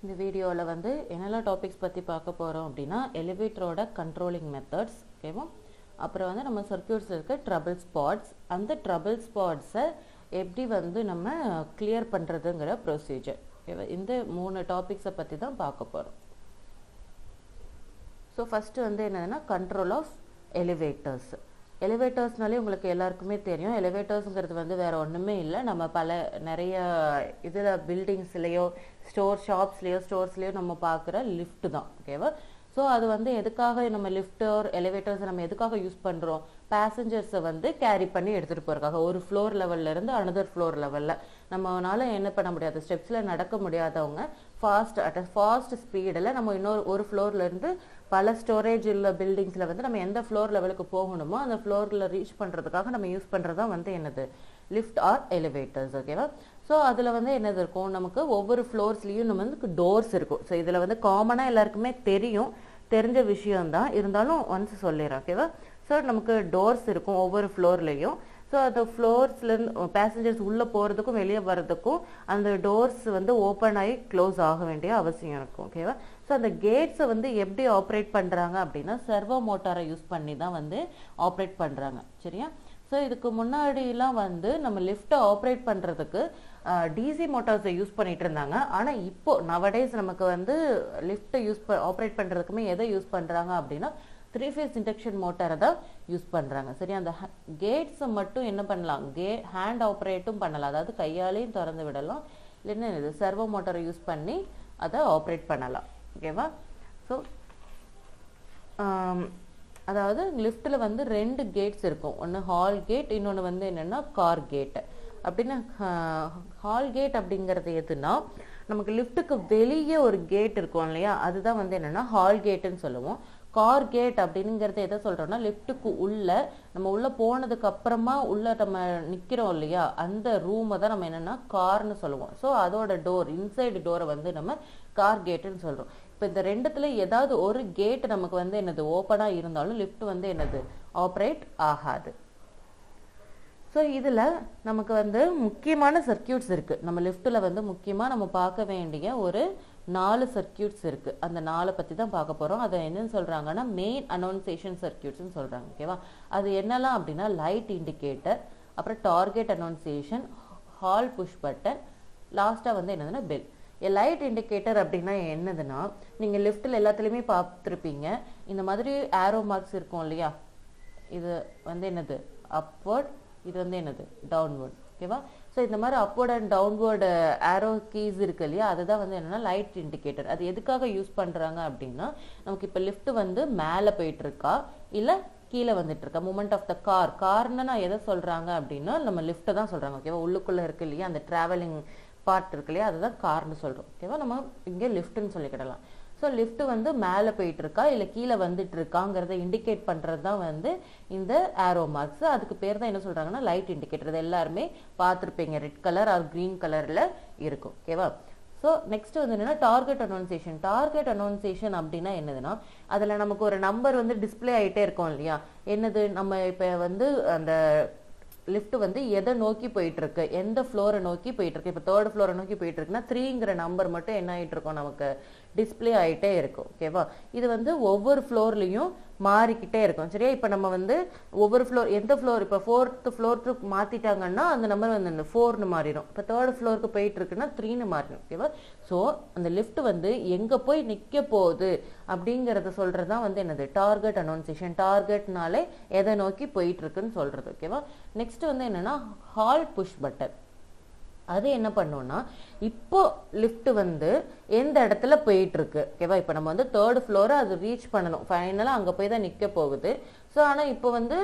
இந்த வீடியோவில் வந்து என்னெல்லாம் டாபிக்ஸ் பற்றி பார்க்க போகிறோம் அப்படின்னா எலிவேட்டரோட கண்ட்ரோலிங் மெத்தட்ஸ் ஓகேவா அப்புறம் வந்து நம்ம சர்க்கியூட்ஸ் இருக்க ட்ரபிள் ஸ்பாட்ஸ் அந்த ட்ரபிள் ஸ்பாட்ஸை எப்படி வந்து நம்ம கிளியர் பண்ணுறதுங்கிற ப்ரொசீஜர் ஓகேவா இந்த மூணு டாபிக்ஸை பற்றி தான் பார்க்க போகிறோம் ஸோ ஃபஸ்ட்டு வந்து என்னதுன்னா கண்ட்ரோல் ஆஃப் எலிவேட்டர்ஸ் எலிவேட்டர்ஸ்னாலே உங்களுக்கு எல்லாருக்குமே தெரியும் எலிவேட்டர்ஸுங்கிறது வந்து வேற ஒன்றுமே இல்லை நம்ம பல நிறைய இதில் பில்டிங்ஸ்லேயோ ஸ்டோர் ஷாப்ஸ்லேயோ ஸ்டோர்ஸ்லேயோ நம்ம பார்க்குற லிஃப்ட் தான் ஓகேவா ஸோ அது வந்து எதுக்காக நம்ம லிஃப்டர் எலிவேட்டர்ஸ் நம்ம எதுக்காக யூஸ் பண்ணுறோம் பேசஞ்சர்ஸை வந்து கேரி பண்ணி எடுத்துகிட்டு போகிறக்காக ஒரு ஃப்ளோர் லெவல்லேருந்து அனதர் ஃப்ளோர் லெவலில் நம்மளால என்ன பண்ண முடியாது ஸ்டெப்ஸில் நடக்க முடியாதவங்க ஃபாஸ்ட் அட் ஃபாஸ்ட் ஸ்பீடில் நம்ம இன்னொரு ஒரு ஃப்ளோர்லேருந்து பல ஸ்டோரேஜ் உள்ள பில்டிங்ஸில் வந்து நம்ம எந்த ஃப்ளோர் லெவலுக்கு போகணுமோ அந்த ஃப்ளோரில் ரீச் பண்ணுறதுக்காக நம்ம யூஸ் பண்ணுறது தான் வந்து என்னது லிஃப்ட் ஆர் எலிவேட்டர்ஸ் ஓகேவா ஸோ அதில் வந்து என்னது இருக்கும் நமக்கு ஒவ்வொரு ஃப்ளோர்ஸ்லேயும் நம்ம வந்து டோர்ஸ் இருக்கும் ஸோ இதில் வந்து காமனாக எல்லாருக்குமே தெரியும் தெரிஞ்ச விஷயம்தான் இருந்தாலும் ஒன்ஸ் சொல்லிடுறேன் ஓகேவா ஸோ நமக்கு டோர்ஸ் இருக்கும் ஒவ்வொரு ஃப்ளோர்லேயும் ஸோ அந்த ஃப்ளோர்ஸ்லேருந்து பேசஞ்சர்ஸ் உள்ளே போகிறதுக்கும் வெளியே வர்றதுக்கும் அந்த டோர்ஸ் வந்து ஓப்பன் ஆகி க்ளோஸ் ஆக வேண்டிய அவசியம் இருக்கும் ஓகேவா ஸோ அந்த கேட்ஸை வந்து எப்படி ஆப்ரேட் பண்ணுறாங்க அப்படின்னா சர்வோ மோட்டாரை யூஸ் பண்ணி தான் வந்து ஆப்ரேட் பண்ணுறாங்க சரியா ஸோ இதுக்கு முன்னாடிலாம் வந்து நம்ம லிஃப்ட்டை ஆப்ரேட் பண்ணுறதுக்கு டிசி மோட்டார்ஸை யூஸ் பண்ணிட்டு இருந்தாங்க ஆனால் இப்போ நவடேஸ் நமக்கு வந்து லிஃப்ட்டை யூஸ் ப ஆப்ரேட் பண்ணுறதுக்குமே எதை யூஸ் பண்ணுறாங்க அப்படின்னா த்ரீ ஃபேஸ் இண்டக்ஷன் மோட்டாரை தான் யூஸ் பண்ணுறாங்க சரி அந்த கேட்ஸை மட்டும் என்ன பண்ணலாம் கே ஹேண்ட் ஆப்ரேட்டும் பண்ணலாம் அதாவது கையாலையும் திறந்து விடலாம் இல்லைன்னா இது சர்வோ மோட்டாரை யூஸ் பண்ணி அதை ஆப்ரேட் பண்ணலாம் ஓகேவா ஸோ அதாவது லிஃப்ட்டில் வந்து ரெண்டு கேட்ஸ் இருக்கும் ஒன்று ஹால் கேட் இன்னொன்று வந்து என்னென்னா கார் கேட் அப்படின்னா ஹால் கேட் அப்படிங்கிறது எதுனா நமக்கு லிஃப்ட்டுக்கு வெளியே ஒரு கேட் இருக்கும் இல்லையா அதுதான் வந்து என்னென்னா ஹால் கேட்டுன்னு சொல்லுவோம் கார் கேட் அப்படிங்கிறது எதை சொல்கிறோம்னா லிஃப்ட்டுக்கு உள்ள நம்ம உள்ளே போனதுக்கு அப்புறமா உள்ள நம்ம நிற்கிறோம் இல்லையா அந்த ரூமை தான் நம்ம என்னென்னா கார்னு சொல்லுவோம் ஸோ அதோட டோர் இன்சைடு டோரை வந்து நம்ம கார் கேட்டுன்னு சொல்கிறோம் இப்போ இந்த ரெண்டுத்துல ஏதாவது ஒரு கேட் நமக்கு வந்து என்னது ஓப்பனாக இருந்தாலும் லிஃப்ட் வந்து என்னது ஆப்ரேட் ஆகாது ஸோ இதில் நமக்கு வந்து முக்கியமான சர்க்கியூட்ஸ் இருக்குது நம்ம லிஃப்ட்டில் வந்து முக்கியமாக நம்ம பார்க்க வேண்டிய ஒரு நாலு சர்க்கியூட்ஸ் இருக்குது அந்த நாலை பற்றி தான் பார்க்க போகிறோம் அதை என்னன்னு சொல்கிறாங்கன்னா மெயின் அனௌன்சேஷன் சர்க்கியூட்ஸ்னு சொல்கிறாங்க ஓகேவா அது என்னெல்லாம் அப்படின்னா லைட் இண்டிகேட்டர் அப்புறம் target annunciation hall push button லாஸ்ட்டாக வந்து என்னதுன்னா பெல் லைட் இண்டிகேட்டர் அப்படின்னா என்னதுன்னா நீங்கள் லிஃப்ட்டில் எல்லாத்துலேயுமே பார்த்துருப்பீங்க இந்த மாதிரி ஆரோ மார்க்ஸ் இருக்கும் இல்லையா இது வந்து என்னது அப்வர்ட் இது வந்து என்னது டவுன்வர்ட் ஓகேவா ஸோ இந்த மாதிரி upward and downward arrow keys இருக்கு இல்லையா அதுதான் வந்து என்னன்னா லைட் இண்டிகேட்டர் அது எதுக்காக யூஸ் பண்ணுறாங்க அப்படின்னா நமக்கு இப்போ லிஃப்ட் வந்து மேலே போயிட்டு இருக்கா இல்லை கீழே வந்துட்டு இருக்கா மூமெண்ட் ஆஃப் த கார் கார்னு நான் எதை சொல்கிறாங்க அப்படின்னா நம்ம லிஃப்ட்டை தான் சொல்கிறாங்க ஓகேவா உள்ளுக்குள்ளே இருக்கு இல்லையா அந்த ட்ராவலிங் பார்ட் இருக்கு இல்லையா அதுதான் கார்னு சொல்கிறோம் ஓகேவா நம்ம இங்கே லிஃப்ட்னு சொல்லிக்கிடலாம் ஸோ லிஃப்ட் வந்து மேலே போயிட்டு இருக்கா இல்லை கீழே வந்துட்டு இருக்காங்கிறத இண்டிகேட் பண்ணுறது தான் வந்து இந்த ஆரோ மார்க்ஸ் அதுக்கு பேர் தான் என்ன சொல்கிறாங்கன்னா லைட் இண்டிகேட்டர் இது எல்லாருமே பார்த்துருப்பீங்க ரெட் கலர் ஆர் க்ரீன் கலரில் இருக்கும் ஓகேவா ஸோ நெக்ஸ்ட் வந்து என்னன்னா டார்கெட் அனௌன்சியேஷன் டார்கெட் அனௌன்சியேஷன் அப்படின்னா என்னதுன்னா அதில் நமக்கு ஒரு நம்பர் வந்து டிஸ்பிளே ஆகிட்டே இருக்கும் இல்லையா என்னது நம்ம இப்போ வந்து அந்த லிஃப்ட் வந்து எதை நோக்கி போயிட்டு இருக்கு எந்த ஃப்ளோரை நோக்கி போயிட்டு இருக்கு இப்போ தேர்ட் ஃப்ளோரை நோக்கி போயிட்டு இருக்குன்னா த்ரீங்கிற நம்பர் மட்டும் என்ன ஆயிட்டு இருக்கும் நமக்கு டிஸ்பிளே ஆகிட்டே இருக்கும் ஓகேவா இது வந்து ஒவ்வொரு ஃப்ளோர்லையும் மாறிக்கிட்டே இருக்கும் சரியா இப்போ நம்ம வந்து ஒவ்வொரு ஃப்ளோர் எந்த ஃப்ளோர் இப்போ ஃபோர்த்து ஃப்ளோருக்கு மாற்றிட்டாங்கன்னா அந்த நம்பர் வந்து இந்த ஃபோர்னு மாறிடும் இப்போ தேர்ட் ஃப்ளோருக்கு போயிட்டு இருக்குன்னா த்ரீன்னு மாறிடும் ஓகேவா ஸோ அந்த லிஃப்ட் வந்து எங்கே போய் நிற்க போகுது அப்படிங்கிறத சொல்கிறது தான் வந்து என்னது டார்கெட் அனௌன்சியேஷன் டார்கெட்னாலே எதை நோக்கி போயிட்டு இருக்குன்னு சொல்கிறது ஓகேவா நெக்ஸ்ட் வந்து என்னன்னா ஹால் புஷ் பட்டன் அது என்ன பண்ணுவோம்னா இப்போ லிஃப்ட் வந்து எந்த இடத்துல போயிட்டு இருக்கு ஓகேவா இப்போ நம்ம வந்து தேர்ட் ஃப்ளோரை அது ரீச் பண்ணணும் ஃபைனலாக அங்கே போய் தான் நிற்க போகுது ஸோ ஆனால் இப்போ வந்து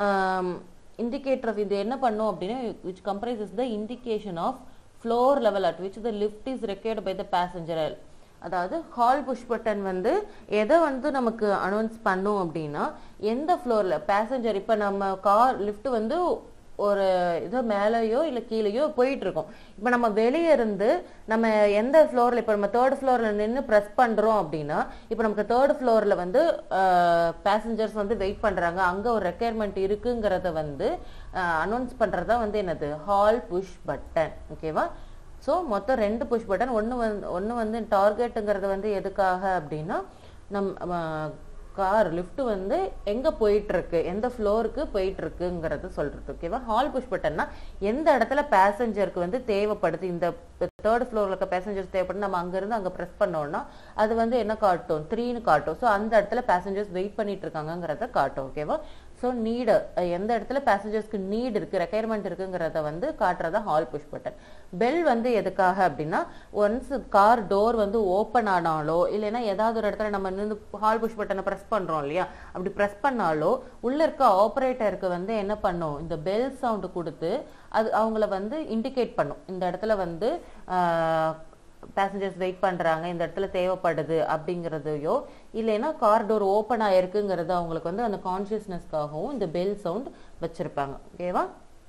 இண்டிகேட்டர் ஆஃப் இது என்ன பண்ணும் அப்படின்னா which comprises the indication of floor level at which the lift is required by the passenger அதாவது ஹால் புஷ் பட்டன் வந்து எதை வந்து நமக்கு அனௌன்ஸ் பண்ணும் அப்படின்னா எந்த ஃப்ளோரில் பேசஞ்சர் இப்போ நம்ம கார் லிஃப்ட் வந்து ஒரு இது மேலேயோ இல்லை கீழேயோ போயிட்டு இருக்கோம் இப்போ நம்ம வெளியே இருந்து நம்ம எந்த ஃப்ளோரில் இப்போ நம்ம தேர்ட் ஃப்ளோரில் நின்று ப்ரெஸ் பண்ணுறோம் அப்படின்னா இப்போ நமக்கு தேர்ட் ஃப்ளோரில் வந்து பேசஞ்சர்ஸ் வந்து வெயிட் பண்ணுறாங்க அங்கே ஒரு ரெக்குயர்மெண்ட் இருக்குங்கிறத வந்து அனௌன்ஸ் பண்ணுறது தான் வந்து என்னது ஹால் புஷ் பட்டன் ஓகேவா ஸோ மொத்தம் ரெண்டு புஷ் பட்டன் ஒன்று வந்து ஒன்று வந்து டார்கெட்டுங்கிறது வந்து எதுக்காக அப்படின்னா நம் கார் லிஃப்ட் வந்து எங்க போயிட்டு இருக்கு எந்த ஃப்ளோருக்கு போயிட்டு இருக்குங்கிறது சொல்றது ஓகேவா ஹால் புஷ் பட்டன்னா எந்த இடத்துல பேசஞ்சருக்கு வந்து தேவைப்படுது இந்த தேர்ட் ஃப்ளோர்ல இருக்க பேசஞ்சர்ஸ் தேவைப்படும் நம்ம அங்கிருந்து அங்க ப்ரெஸ் பண்ணோம்னா அது வந்து என்ன காட்டும் த்ரீன்னு காட்டும் ஸோ அந்த இடத்துல பேசஞ்சர்ஸ் வெயிட் பண்ணிட்டு இருக்காங்கங்கிறத காட்டும் ஓகேவா ஸோ நீடு எந்த இடத்துல பேசஞ்சர்ஸ்க்கு நீட் இருக்கு ரெக்குயர்மெண்ட் இருக்குங்கிறத வந்து காட்டுறதா ஹால் புஷ் பட்டன் பெல் வந்து எதுக்காக அப்படின்னா ஒன்ஸ் கார் டோர் வந்து ஓப்பன் ஆனாலோ இல்லைன்னா ஏதாவது ஒரு இடத்துல நம்ம நின்று ஹால் புஷ் பட்டனை ப்ரெஸ் பண்றோம் இல்லையா அப்படி ப்ரெஸ் பண்ணாலோ உள்ள இருக்க ஆப்ரேட்டருக்கு வந்து என்ன பண்ணும் இந்த பெல் சவுண்ட் கொடுத்து அது அவங்கள வந்து இண்டிகேட் பண்ணும் இந்த இடத்துல வந்து பேசஞ்சர்ஸ் வெயிட் பண்றாங்க இந்த இடத்துல தேவைப்படுது அப்படிங்கிறதையோ இல்லைன்னா கார் டோர் ஓப்பன் ஆயிருக்குங்கிறது அவங்களுக்கு வந்து அந்த கான்சியஸ்னஸ்க்காகவும் இந்த பெல் சவுண்ட் வச்சிருப்பாங்க ஓகேவா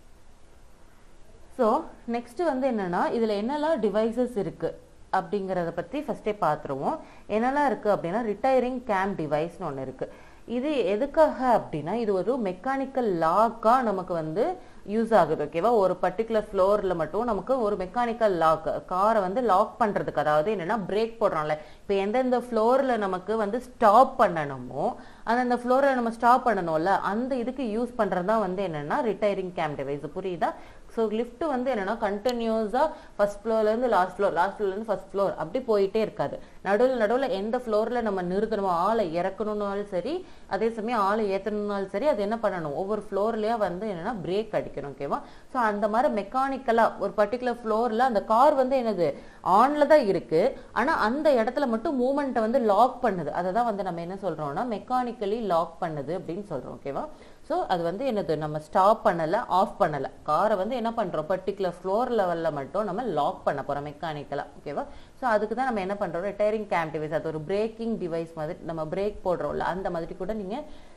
ஸோ நெக்ஸ்ட் வந்து என்னன்னா இதுல என்னெல்லாம் டிவைசஸ் இருக்கு அப்படிங்கிறத பத்தி ஃபர்ஸ்டே பார்த்துருவோம் என்னெல்லாம் இருக்கு அப்படின்னா ரிட்டையரிங் கேம் டிவைஸ்னு ஒன்று இருக்கு இது எதுக்காக அப்படின்னா இது ஒரு மெக்கானிக்கல் லாக்கா நமக்கு வந்து யூஸ் ஆகுது ஓகேவா ஒரு பர்டிகுலர் ஃப்ளோர்ல மட்டும் நமக்கு ஒரு மெக்கானிக்கல் லாக் காரை வந்து லாக் பண்றதுக்கு அதாவது என்னன்னா பிரேக் போடுறோம்ல இப்போ எந்தெந்த ஃப்ளோர்ல நமக்கு வந்து ஸ்டாப் பண்ணணுமோ அந்தந்த ஃப்ளோர்ல நம்ம ஸ்டாப் பண்ணணும்ல அந்த இதுக்கு யூஸ் பண்றது தான் வந்து என்னன்னா ரிட்டையரிங் கேம் டிவைஸ் புரியுதா ஸோ லிஃப்ட் வந்து என்னன்னா கண்டினியூஸா ஃபர்ஸ்ட் ஃப்ளோர்ல இருந்து லாஸ்ட் ஃப்ளோர் லாஸ்ட் ஃப்ளோர்ல இருந்து ஃபர்ஸ்ட் ஃப்ளோர் அப்படி போயிட்டே இருக்காது நடுவில் நடுவில் எந்த ஃப்ளோர்ல நம்ம நிறுத்தணுமோ ஆளை இறக்கணும்னாலும் சரி அதே சமயம் ஆளை ஏற்றணும்னாலும் சரி அது என்ன பண்ணணும் ஒவ்வொரு ஃப்ளோர்லயா வந்து என்னன்னா பிரேக் அடிக்கணும் ஓகேவா ஸோ அந்த மாதிரி மெக்கானிக்கலா ஒரு பர்டிகுலர் ஃப்ளோர்ல அந்த கார் வந்து என்னது ஆன்ல தான் இருக்கு ஆனா அந்த இடத்துல மட்டும் மூமெண்ட்டை வந்து லாக் பண்ணுது அதை தான் வந்து நம்ம என்ன சொல்றோம்னா மெக்கானிக்கலி லாக் பண்ணுது அப்படின்னு சொல்றோம் ஓகேவா ஸோ அது வந்து என்னது நம்ம ஸ்டாப் பண்ணல ஆஃப் பண்ணல காரை வந்து என்ன பண்றோம் பர்டிகுலர் ஃப்ளோர் லெவல்ல மட்டும் நம்ம லாக் பண்ண போறோம் மெக்கானிக்கலா ஓகேவா ஸோ அதுக்கு தான் நம்ம என்ன பண்றோம் ரிட்டையரிங் கேம் டிவைஸ் அது ஒரு பிரேக்கிங் டிவைஸ் மாதிரி நம்ம பிரேக் போடுறோம்ல அந்த மாதிரி கூட நீங்க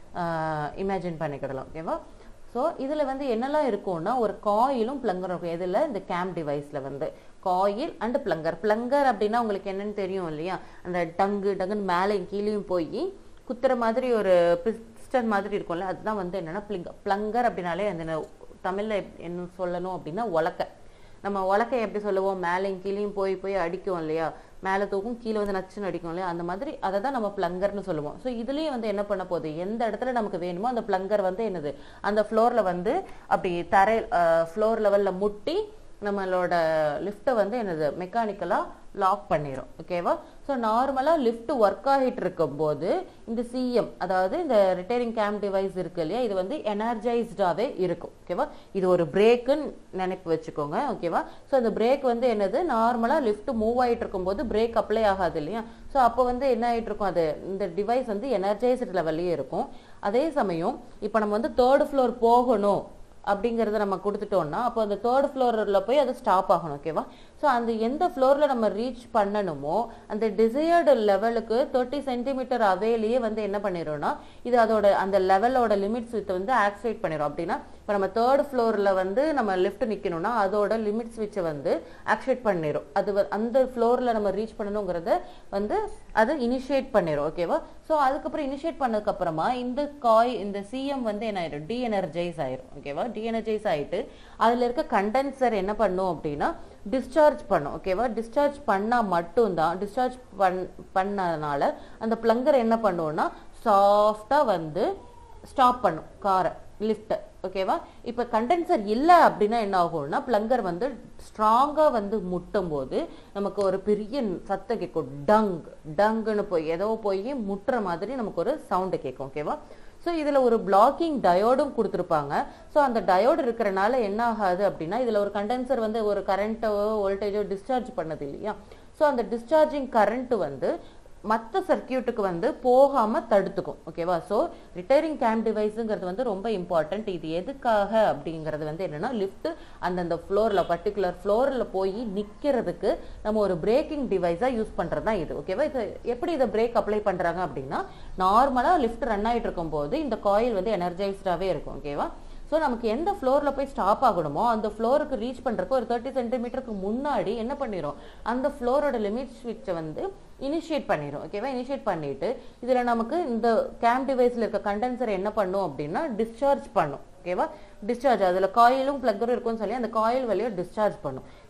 இமேஜின் பண்ணிக்கிடலாம் ஓகேவா ஸோ இதில் வந்து என்னெல்லாம் இருக்கும்னா ஒரு காயிலும் பிளங்கரும் இருக்கும் எதில் இந்த கேம் டிவைஸில் வந்து காயில் அண்ட் பிளங்கர் பிளங்கர் அப்படின்னா உங்களுக்கு என்னன்னு தெரியும் இல்லையா அந்த டங்கு டங்குன்னு மேலே கீழேயும் போய் குத்துற மாதிரி ஒரு பிஸ்டன் மாதிரி இருக்கும்ல அதுதான் வந்து என்னன்னா பிளிங்க பிளங்கர் அப்படின்னாலே அந்த தமிழ்ல என்ன சொல்லணும் அப்படின்னா உலக்க நம்ம உலக்கை எப்படி சொல்லுவோம் மேலேயும் கீழேயும் போய் போய் அடிக்கும் இல்லையா மேலே தூக்கும் கீழே வந்து நச்சுன்னு அடிக்கும் இல்லையா அந்த மாதிரி அதை தான் நம்ம பிளங்கர்னு சொல்லுவோம் ஸோ இதுலேயே வந்து என்ன பண்ண போகுது எந்த இடத்துல நமக்கு வேணுமோ அந்த பிளங்கர் வந்து என்னது அந்த ஃப்ளோரில் வந்து அப்படி தரை ஃப்ளோர் லெவலில் முட்டி நம்மளோட லிஃப்ட்டை வந்து என்னது மெக்கானிக்கலாக லாக் பண்ணிடும் ஓகேவா ஸோ நார்மலாக லிஃப்ட் ஒர்க் ஆகிட்டு இருக்கும்போது இந்த சிஎம் அதாவது இந்த ரிட்டையரிங் கேம் டிவைஸ் இருக்கு இல்லையா இது வந்து எனர்ஜைஸ்டாகவே இருக்கும் ஓகேவா இது ஒரு பிரேக்குன்னு நினைப்பு வச்சுக்கோங்க ஓகேவா ஸோ அந்த பிரேக் வந்து என்னது நார்மலாக லிஃப்ட் மூவ் ஆகிட்டு இருக்கும்போது பிரேக் அப்ளை ஆகாது இல்லையா ஸோ அப்போ வந்து என்ன ஆகிட்டு இருக்கும் அது இந்த டிவைஸ் வந்து எனர்ஜைஸ்டு லெவல்லையே இருக்கும் அதே சமயம் இப்போ நம்ம வந்து தேர்ட் ஃப்ளோர் போகணும் அப்படிங்கறத நம்ம கொடுத்துட்டோம்னா அப்போ அந்த தேர்ட் ஃப்ளோர்ல போய் அது ஸ்டாப் ஆகணும் ஓகேவா ஸோ அந்த எந்த ஃப்ளோர்ல நம்ம ரீச் பண்ணணுமோ அந்த டிசையர்டு லெவலுக்கு தேர்ட்டி சென்டிமீட்டர் அவேலையே வந்து என்ன பண்ணிடும்னா இது அதோட அந்த லெவலோட லிமிட்ஸ் வித் வந்து ஆக்டிவேட் பண்ணிடும் அப்படின்னா இப்போ நம்ம தேர்ட் ஃப்ளோர்ல வந்து நம்ம லிஃப்ட் நிக்கணும்னா அதோட லிமிட் ஸ்விட்சை வந்து ஆக்டிவேட் பண்ணிடும் அது வ- அந்த ஃப்ளோர்ல நம்ம ரீச் பண்ணணுங்கிறத வந்து அது இனிஷியேட் பண்ணிடும் ஓகேவா ஸோ அதுக்கப்புறம் இனிஷியேட் பண்ணதுக்கு அப்புறமா இந்த காய் இந்த சிஎம் வந்து என்ன ஆயிடும் டீஎனர்ஜைஸ் ஆயிரும் ஓகேவா டீஎனர்ஜைஸ் ஆயிட்டு அதுல இருக்க கண்டென்சர் என்ன பண்ணும் அப்படின்னா டிஸ்சார்ஜ் பண்ணும் ஓகேவா டிஸ்சார்ஜ் பண்ணா மட்டும்தான் டிஸ்சார்ஜ் பண் பண்ணனால அந்த பிளங்கர் என்ன பண்ணும்னா சாஃப்டா வந்து ஸ்டாப் பண்ணும் காரை லிஃப்ட் ஓகேவா இப்போ கண்டென்சர் இல்லை அப்படின்னா என்ன ஆகும்னா பிளங்கர் வந்து ஸ்ட்ராங்கா வந்து முட்டும் போது நமக்கு ஒரு பெரிய சத்தம் கேட்கும் டங் டங்குன்னு போய் ஏதோ போய் முட்டுற மாதிரி நமக்கு ஒரு சவுண்டு கேட்கும் ஓகேவா ஸோ இதுல ஒரு பிளாக்கிங் டயோடும் கொடுத்துருப்பாங்க ஸோ அந்த டயோடு இருக்கிறனால என்ன ஆகாது அப்படின்னா இதுல ஒரு கண்டென்சர் வந்து ஒரு கரண்ட்டோ வோல்டேஜோ டிஸ்சார்ஜ் பண்ணது இல்லையா ஸோ அந்த டிஸ்சார்ஜிங் கரண்ட் வந்து மற்ற சர்க்கியூட்டுக்கு வந்து போகாம தடுத்துக்கும் ஓகேவா ஸோ ரிட்டையரிங் கேம் டிவைஸுங்கிறது வந்து ரொம்ப இம்பார்ட்டன்ட் இது எதுக்காக அப்படிங்கிறது வந்து என்னன்னா லிஃப்ட் அந்தந்த ஃப்ளோர்ல பர்டிகுலர் ஃப்ளோர்ல போய் நிக்கிறதுக்கு நம்ம ஒரு பிரேக்கிங் டிவைஸா யூஸ் பண்றது தான் இது ஓகேவா இது எப்படி இதை பிரேக் அப்ளை பண்றாங்க அப்படின்னா நார்மலா லிஃப்ட் ரன் ஆயிட்டு இருக்கும்போது இந்த காயில் வந்து எனர்ஜைஸ்டாவே இருக்கும் ஓகேவா ஸோ நமக்கு எந்த ஃப்ளோர்ல போய் ஸ்டாப் ஆகணுமோ அந்த ஃப்ளோருக்கு ரீச் பண்றதுக்கு ஒரு தேர்ட்டி சென்டிமீட்டருக்கு முன்னாடி என்ன பண்ணிரும் அந்த ஃப்ளோரோட லிமிட் ஸ்விட்சை வந்து இனிஷியேட் பண்ணிரும் ஓகேவா இனிஷியேட் பண்ணிட்டு இதுல நமக்கு இந்த கேம் டிவைஸ்ல இருக்க கண்டென்சர் என்ன பண்ணும் அப்படின்னா டிஸ்சார்ஜ் பண்ணும் ஓகேவா டிஸ்சார்ஜ் அதுல காயிலும் பிளக்கரும் இருக்கும்னு சொல்லி அந்த காயில் வழியா டிஸ்சார்ஜ் பண்ணும்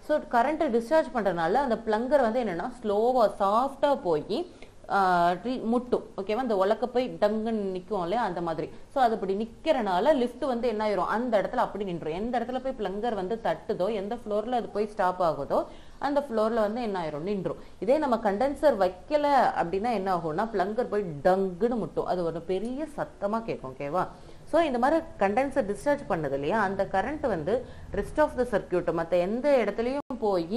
ஸோ கரண்ட்டை டிஸ்சார்ஜ் பண்ணுறதுனால அந்த பிளங்கர் வந்து என்னன்னா ஸ்லோவாக சாஃப்டாக போய் முட்டும் ஓகேவா அந்த உலக்க போய் டங்குன்னு நிற்கும் இல்லையா அந்த மாதிரி ஸோ அது அப்படி நிற்கிறனால லிஃப்ட் வந்து என்ன ஆயிரும் அந்த இடத்துல அப்படி நின்றும் எந்த இடத்துல போய் பிளங்கர் வந்து தட்டுதோ எந்த ஃப்ளோரில் அது போய் ஸ்டாப் ஆகுதோ அந்த ஃப்ளோரில் வந்து என்ன ஆயிரும் நின்றும் இதே நம்ம கண்டென்சர் வைக்கல அப்படின்னா என்ன ஆகும்னா பிளங்கர் போய் டங்குன்னு முட்டும் அது ஒரு பெரிய சத்தமாக கேட்கும் ஓகேவா ஸோ இந்த மாதிரி கண்டென்சர் டிஸ்சார்ஜ் பண்ணது இல்லையா அந்த கரண்ட் வந்து ரெஸ்ட் ஆஃப் த சர்க்கியூட் மற்ற எந்த இடத்துலையும் போய்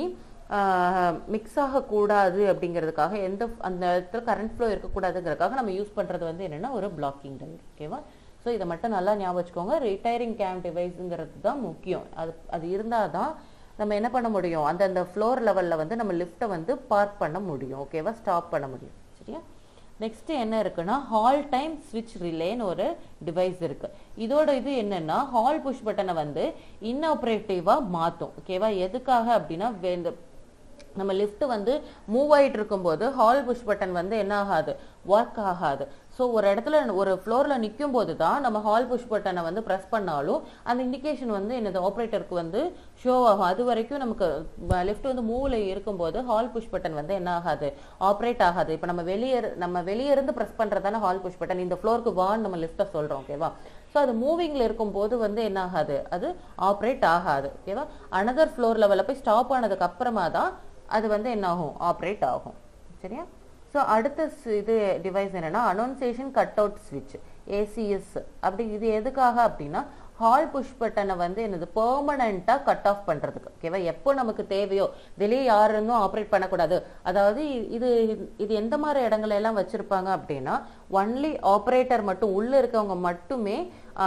மிக்ஸ் ஆகக்கூடாது அப்படிங்கிறதுக்காக எந்த அந்த இடத்துல கரண்ட் ஃப்ளோ இருக்கக்கூடாதுங்கிறதுக்காக நம்ம யூஸ் பண்ணுறது வந்து என்னென்னா ஒரு பிளாக்கிங் டை ஓகேவா ஸோ இதை மட்டும் நல்லா ஞாபகம் வச்சுக்கோங்க ரிட்டையரிங் கேம் டிவைஸுங்கிறது தான் முக்கியம் அது அது இருந்தால் தான் நம்ம என்ன பண்ண முடியும் அந்த அந்த ஃப்ளோர் லெவலில் வந்து நம்ம லிஃப்ட்டை வந்து பார்க் பண்ண முடியும் ஓகேவா ஸ்டாப் பண்ண முடியும் சரியா நெக்ஸ்ட் என்ன இருக்குன்னா ஹால் டைம் ஸ்விட்ச் ரிலேன்னு ஒரு டிவைஸ் இருக்கு இதோட இது என்னன்னா ஹால் புஷ் பட்டனை வந்து இன்ஆப்ரேட்டிவா மாத்தும் ஓகேவா எதுக்காக அப்படின்னா இந்த நம்ம லிஃப்ட் வந்து மூவ் ஆயிட்டு இருக்கும்போது ஹால் புஷ் பட்டன் வந்து என்ன ஆகாது ஒர்க் ஆகாது ஸோ ஒரு இடத்துல ஒரு ஃப்ளோரில் நிற்கும் போது தான் நம்ம ஹால் புஷ் பட்டனை வந்து ப்ரெஸ் பண்ணாலும் அந்த இண்டிகேஷன் வந்து என்னது ஆப்ரேட்டருக்கு வந்து ஷோ ஆகும் அது வரைக்கும் நமக்கு லிஃப்ட் வந்து மூவ்ல இருக்கும்போது ஹால் புஷ் பட்டன் வந்து என்ன ஆகாது ஆப்ரேட் ஆகாது இப்போ நம்ம வெளியே நம்ம வெளியே இருந்து ப்ரெஸ் பண்ணுறதான ஹால் புஷ் பட்டன் இந்த ஃப்ளோருக்கு வான்னு நம்ம லிஃப்ட்டை சொல்கிறோம் ஓகேவா ஸோ அது மூவிங்ல இருக்கும்போது வந்து என்ன ஆகாது அது ஆப்ரேட் ஆகாது ஓகேவா அனதர் ஃப்ளோர் லெவலில் போய் ஸ்டாப் ஆனதுக்கு அப்புறமா தான் அது வந்து என்ன ஆகும் ஆப்ரேட் ஆகும் சரியா ஸோ அடுத்த இது டிவைஸ் என்னன்னா அனௌன்சேஷன் கட் அவுட் ஸ்விட்ச் ஏசிஎஸ் அப்படி இது எதுக்காக அப்படின்னா ஹால் புஷ் பட்டனை வந்து என்னது பெர்மனண்டா கட் ஆஃப் பண்றதுக்கு ஓகேவா எப்போ நமக்கு தேவையோ வெளியே யார் இருந்தும் ஆப்ரேட் பண்ணக்கூடாது அதாவது இது இது எந்த மாதிரி இடங்கள் எல்லாம் வச்சிருப்பாங்க அப்படின்னா ஒன்லி ஆப்ரேட்டர் மட்டும் உள்ள இருக்கவங்க மட்டுமே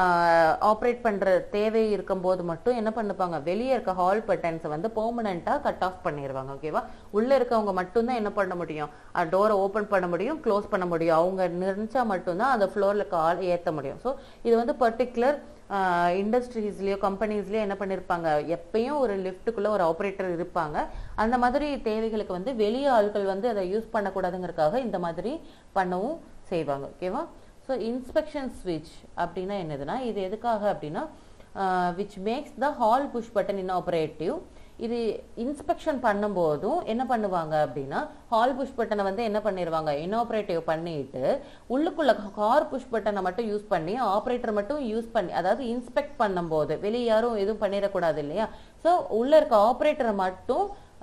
ஆப்ரேட் பண்ற தேவை இருக்கும் போது மட்டும் என்ன பண்ணுப்பாங்க வெளியே இருக்க ஹால் பட்டன்ஸை வந்து பெர்மனண்டா கட் ஆஃப் பண்ணிடுவாங்க ஓகேவா உள்ள இருக்கவங்க மட்டும்தான் என்ன பண்ண முடியும் டோரை ஓப்பன் பண்ண முடியும் க்ளோஸ் பண்ண முடியும் அவங்க நினைச்சா மட்டும்தான் அந்த ஃப்ளோர்ல கால் ஏற்ற முடியும் ஸோ இது வந்து பர்டிகுலர் இண்டஸ்ட்ரீஸ்லயோ கம்பெனிஸ்லயோ என்ன பண்ணிருப்பாங்க எப்பயும் ஒரு லிஃப்ட்டுக்குள்ள ஒரு ஆப்ரேட்டர் இருப்பாங்க அந்த மாதிரி தேவைகளுக்கு வந்து வெளிய ஆட்கள் வந்து அதை யூஸ் பண்ணக்கூடாதுங்கிறதுக்காக இந்த மாதிரி பண்ணவும் செய்வாங்க ஓகேவா ஸோ இன்ஸ்பெக்ஷன் ஸ்விட்ச் அப்படின்னா என்னதுன்னா இது எதுக்காக அப்படின்னா which makes the hall push button inoperative இது இன்ஸ்பெக்ஷன் பண்ணும்போதும் என்ன பண்ணுவாங்க அப்படின்னா ஹால் புஷ் பட்டனை வந்து என்ன பண்ணிடுவாங்க இன்ஆப்ரேட்டிவ் பண்ணிட்டு உள்ளுக்குள்ள கார் புஷ் பட்டனை மட்டும் யூஸ் பண்ணி ஆப்ரேட்டர் மட்டும் யூஸ் பண்ணி அதாவது இன்ஸ்பெக்ட் பண்ணும்போது வெளியே யாரும் எதுவும் பண்ணிடக்கூடாது இல்லையா ஸோ உள்ள இருக்க ஆப்ரேட்டரை மட்டும்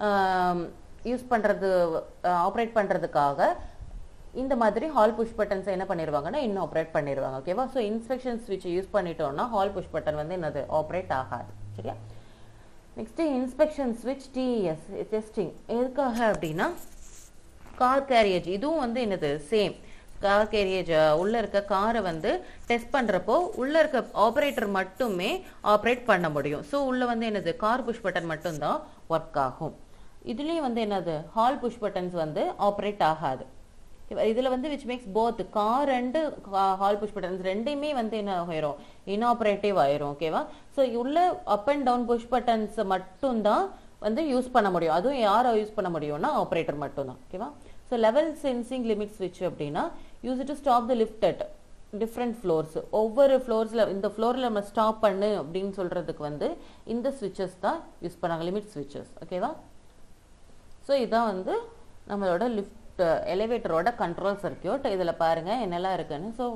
யூஸ் பண்றது ஆப்ரேட் பண்றதுக்காக இந்த மாதிரி ஹால் புஷ் பட்டன்ஸ் என்ன பண்ணிடுவாங்கன்னா இன்னும் ஆப்ரேட் பண்ணிடுவாங்க ஓகேவா ஸோ இன்ஸ்பெக்ஷன் ஸ்விட்ச் யூஸ் பண்ணிட்டோம்னா ஹால் புஷ் பட்டன் வந்து என்னது ஆப்ரேட் ஆகாது சரியா நெக்ஸ்ட் இன்ஸ்பெக்ஷன் ஸ்விட்ச் டிஎஸ் டெஸ்டிங் எதுக்காக அப்படின்னா கார் கேரியேஜ் இதுவும் வந்து என்னது சேம் கார் கேரியேஜ் உள்ள இருக்க காரை வந்து டெஸ்ட் பண்றப்போ உள்ள இருக்க ஆப்ரேட்டர் மட்டுமே ஆப்ரேட் பண்ண முடியும் ஸோ உள்ள வந்து என்னது கார் புஷ் பட்டன் மட்டும்தான் ஒர்க் ஆகும் இதுலயும் வந்து என்னது ஹால் புஷ் பட்டன்ஸ் வந்து ஆப்ரேட் ஆகாது இதுல வந்து which makes both car and hall push buttons ரெண்டையுமே வந்து என்ன ஆயிரும் இன்ஆப்ரேட்டிவ் ஆயிரும் ஓகேவா ஸோ உள்ள up and down push buttons மட்டும்தான் வந்து யூஸ் பண்ண முடியும் அதுவும் யாரை யூஸ் பண்ண முடியும்னா ஆப்ரேட்டர் மட்டும்தான் ஓகேவா ஸோ லெவல் சென்சிங் லிமிட் ஸ்விட்ச் அப்படின்னா use to stop the lift at different floors ஒவ்வொரு ஃப்ளோர்ஸில் இந்த ஃப்ளோரில் நம்ம ஸ்டாப் பண்ணு அப்படின்னு சொல்றதுக்கு வந்து இந்த ஸ்விட்சஸ் தான் யூஸ் பண்ணாங்க லிமிட் ஸ்விட்சஸ் ஓகேவா ஸோ இதான் வந்து நம்மளோட லிஃப்ட் எலிவேட்டரோட கண்ட்ரோல் சர்க்கியூட் இதில் பாருங்க என்னெல்லாம் இருக்குன்னு ஸோ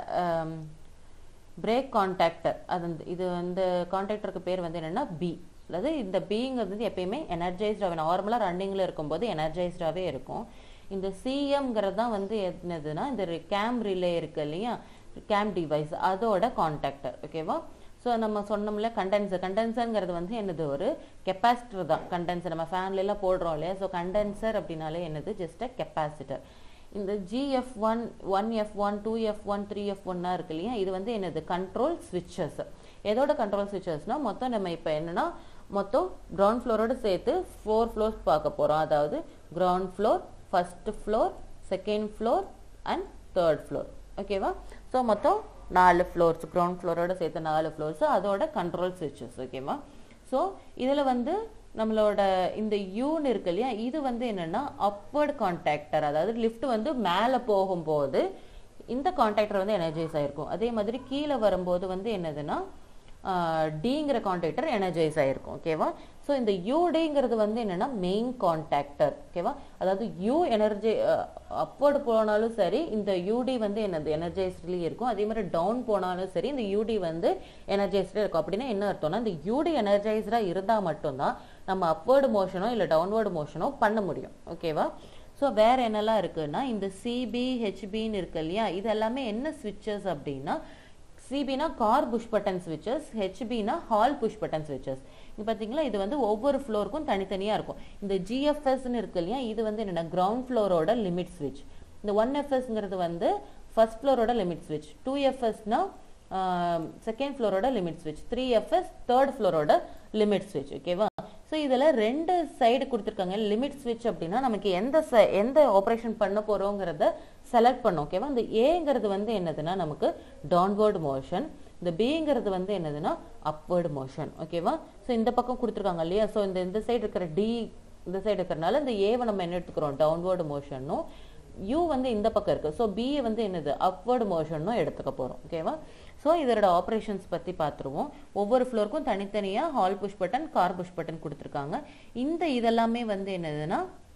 பிரேக் கான்டாக்டர் அது இது இந்த கான்டாக்டருக்கு பேர் வந்து என்னன்னா பி அதாவது இந்த பிங்கிறது வந்து எப்பயுமே எனர்ஜைஸ்டாகவே நார்மலாக ரன்னிங்கில் இருக்கும்போது எனர்ஜைஸ்டாகவே இருக்கும் இந்த சிஎம்ங்கிறது தான் வந்து என்னதுன்னா இந்த கேம் ரிலே இருக்கு இல்லையா கேம் டிவைஸ் அதோட கான்டாக்டர் ஓகேவா ஸோ நம்ம சொன்னோம்ல கண்டென்சர் கண்டென்சருங்கிறது வந்து என்னது ஒரு கெப்பாசிட்டர் தான் கண்டென்சர் நம்ம ஃபேன்ல எல்லாம் போடுறோம் இல்லையா ஸோ கண்டென்சர் அப்படின்னாலே என்னது ஜஸ்ட் அ கெப்பாசிட்டர் இந்த GF one one F one two F one three F ஒன்னா இருக்கு இல்லையா இது வந்து என்னது கண்ட்ரோல் ஸ்விட்சஸ் எதோட கண்ட்ரோல் ஸ்விட்சஸ்னா மொத்தம் நம்ம இப்போ என்னன்னா மொத்தம் கிரவுண்ட் ஃப்ளோரோட சேர்த்து ஃபோர் ஃப்ளோர்ஸ் பார்க்க போகிறோம் அதாவது ground floor first floor second floor and third floor ஓகேவா ஸோ மொத்தம் நாலு ஃப்ளோர்ஸ் கிரவுண்ட் ஃப்ளோரோட சேர்த்து நாலு ஃப்ளோர்ஸ் அதோட கண்ட்ரோல் ஸ்விட்சஸ் ஓகேவா ஸோ இதில் வந்து நம்மளோட இந்த யூன் இருக்கு இல்லையா இது வந்து என்னன்னா அப்வர்ட் கான்டாக்டர் அதாவது லிஃப்ட் வந்து மேலே போகும்போது இந்த கான்டாக்டர் வந்து எனர்ஜைஸ் ஆயிருக்கும் அதே மாதிரி கீழே வரும்போது வந்து என்னதுன்னா டிங்கிற கான்டாக்டர் எனர்ஜைஸ் ஆயிருக்கும் ஓகேவா ஸோ இந்த யூடிங்கிறது வந்து என்னன்னா மெயின் கான்டாக்டர் ஓகேவா அதாவது யூ எனர்ஜி அப்வர்டு போனாலும் சரி இந்த யூடி வந்து என்னது எனர்ஜைஸ்ட்லேயே இருக்கும் அதே மாதிரி டவுன் போனாலும் சரி இந்த யூடி வந்து எனர்ஜைஸ்டே இருக்கும் அப்படின்னா என்ன அர்த்தம்னா இந்த யூடி எனர்ஜைஸ்டாக இருந்தால் மட்டும்தான் நம்ம அப்வர்டு மோஷனோ இல்லை டவுன்வர்டு மோஷனோ பண்ண முடியும் ஓகேவா ஸோ வேற என்னெல்லாம் இருக்குன்னா இந்த சிபி ஹெச்பின்னு இருக்கு இல்லையா இது எல்லாமே என்ன ஸ்விட்சஸ் அப்படின்னா சிபினா கார் புஷ் பட்டன் ஸ்விட்சஸ் ஹெச்பினா ஹால் புஷ் பட்டன் ஸ்விட்சஸ் இது பார்த்தீங்களா இது வந்து ஒவ்வொரு ஃப்ளோருக்கும் தனித்தனியாக இருக்கும் இந்த ஜிஎஃப்எஸ்ன்னு இருக்கு இல்லையா இது வந்து என்னென்ன கிரவுண்ட் ஃப்ளோரோட லிமிட் ஸ்விட்ச் இந்த ஒன் எஃப்எஸ்ங்கிறது வந்து ஃபர்ஸ்ட் ஃப்ளோரோட லிமிட் ஸ்விட்ச் டூ எஃப்எஸ்னா செகண்ட் ஃப்ளோரோட லிமிட் ஸ்விட்ச் த்ரீ எஃப்எஸ் தேர்ட் ஃப்ளோரோட லிமிட் ஸ்விட்ச் ஓகேவா ஸோ இதில் ரெண்டு சைடு கொடுத்துருக்காங்க லிமிட் ஸ்விட்ச் அப்படின்னா நமக்கு எந்த ச எந்த ஆப்ரேஷன் பண்ண போகிறோங்கிறத செலக்ட் பண்ணோம் ஓகேவா இந்த ஏங்கிறது வந்து என்னதுன்னா நமக்கு டவுன்வர்டு மோஷன் இந்த பிங்கிறது வந்து என்னதுன்னா அப்வர்டு மோஷன் ஓகேவா ஸோ இந்த பக்கம் கொடுத்துருக்காங்க இல்லையா ஸோ இந்த இந்த சைடு இருக்கிற டி இந்த சைடு இருக்கிறனால இந்த ஏவை நம்ம என்ன எடுத்துக்கிறோம் டவுன்வர்டு மோஷனும் யூ வந்து இந்த பக்கம் இருக்கு ஸோ பி வந்து என்னது அப்வர்டு மோஷனும் எடுத்துக்க போகிறோம் ஓகேவா ஸோ இதோட ஆப்ரேஷன்ஸ் பற்றி பார்த்துருவோம் ஒவ்வொரு ஃப்ளோருக்கும் தனித்தனியாக hall push button car push button கொடுத்துருக்காங்க இந்த இதெல்லாமே வந்து என்னதுன்னா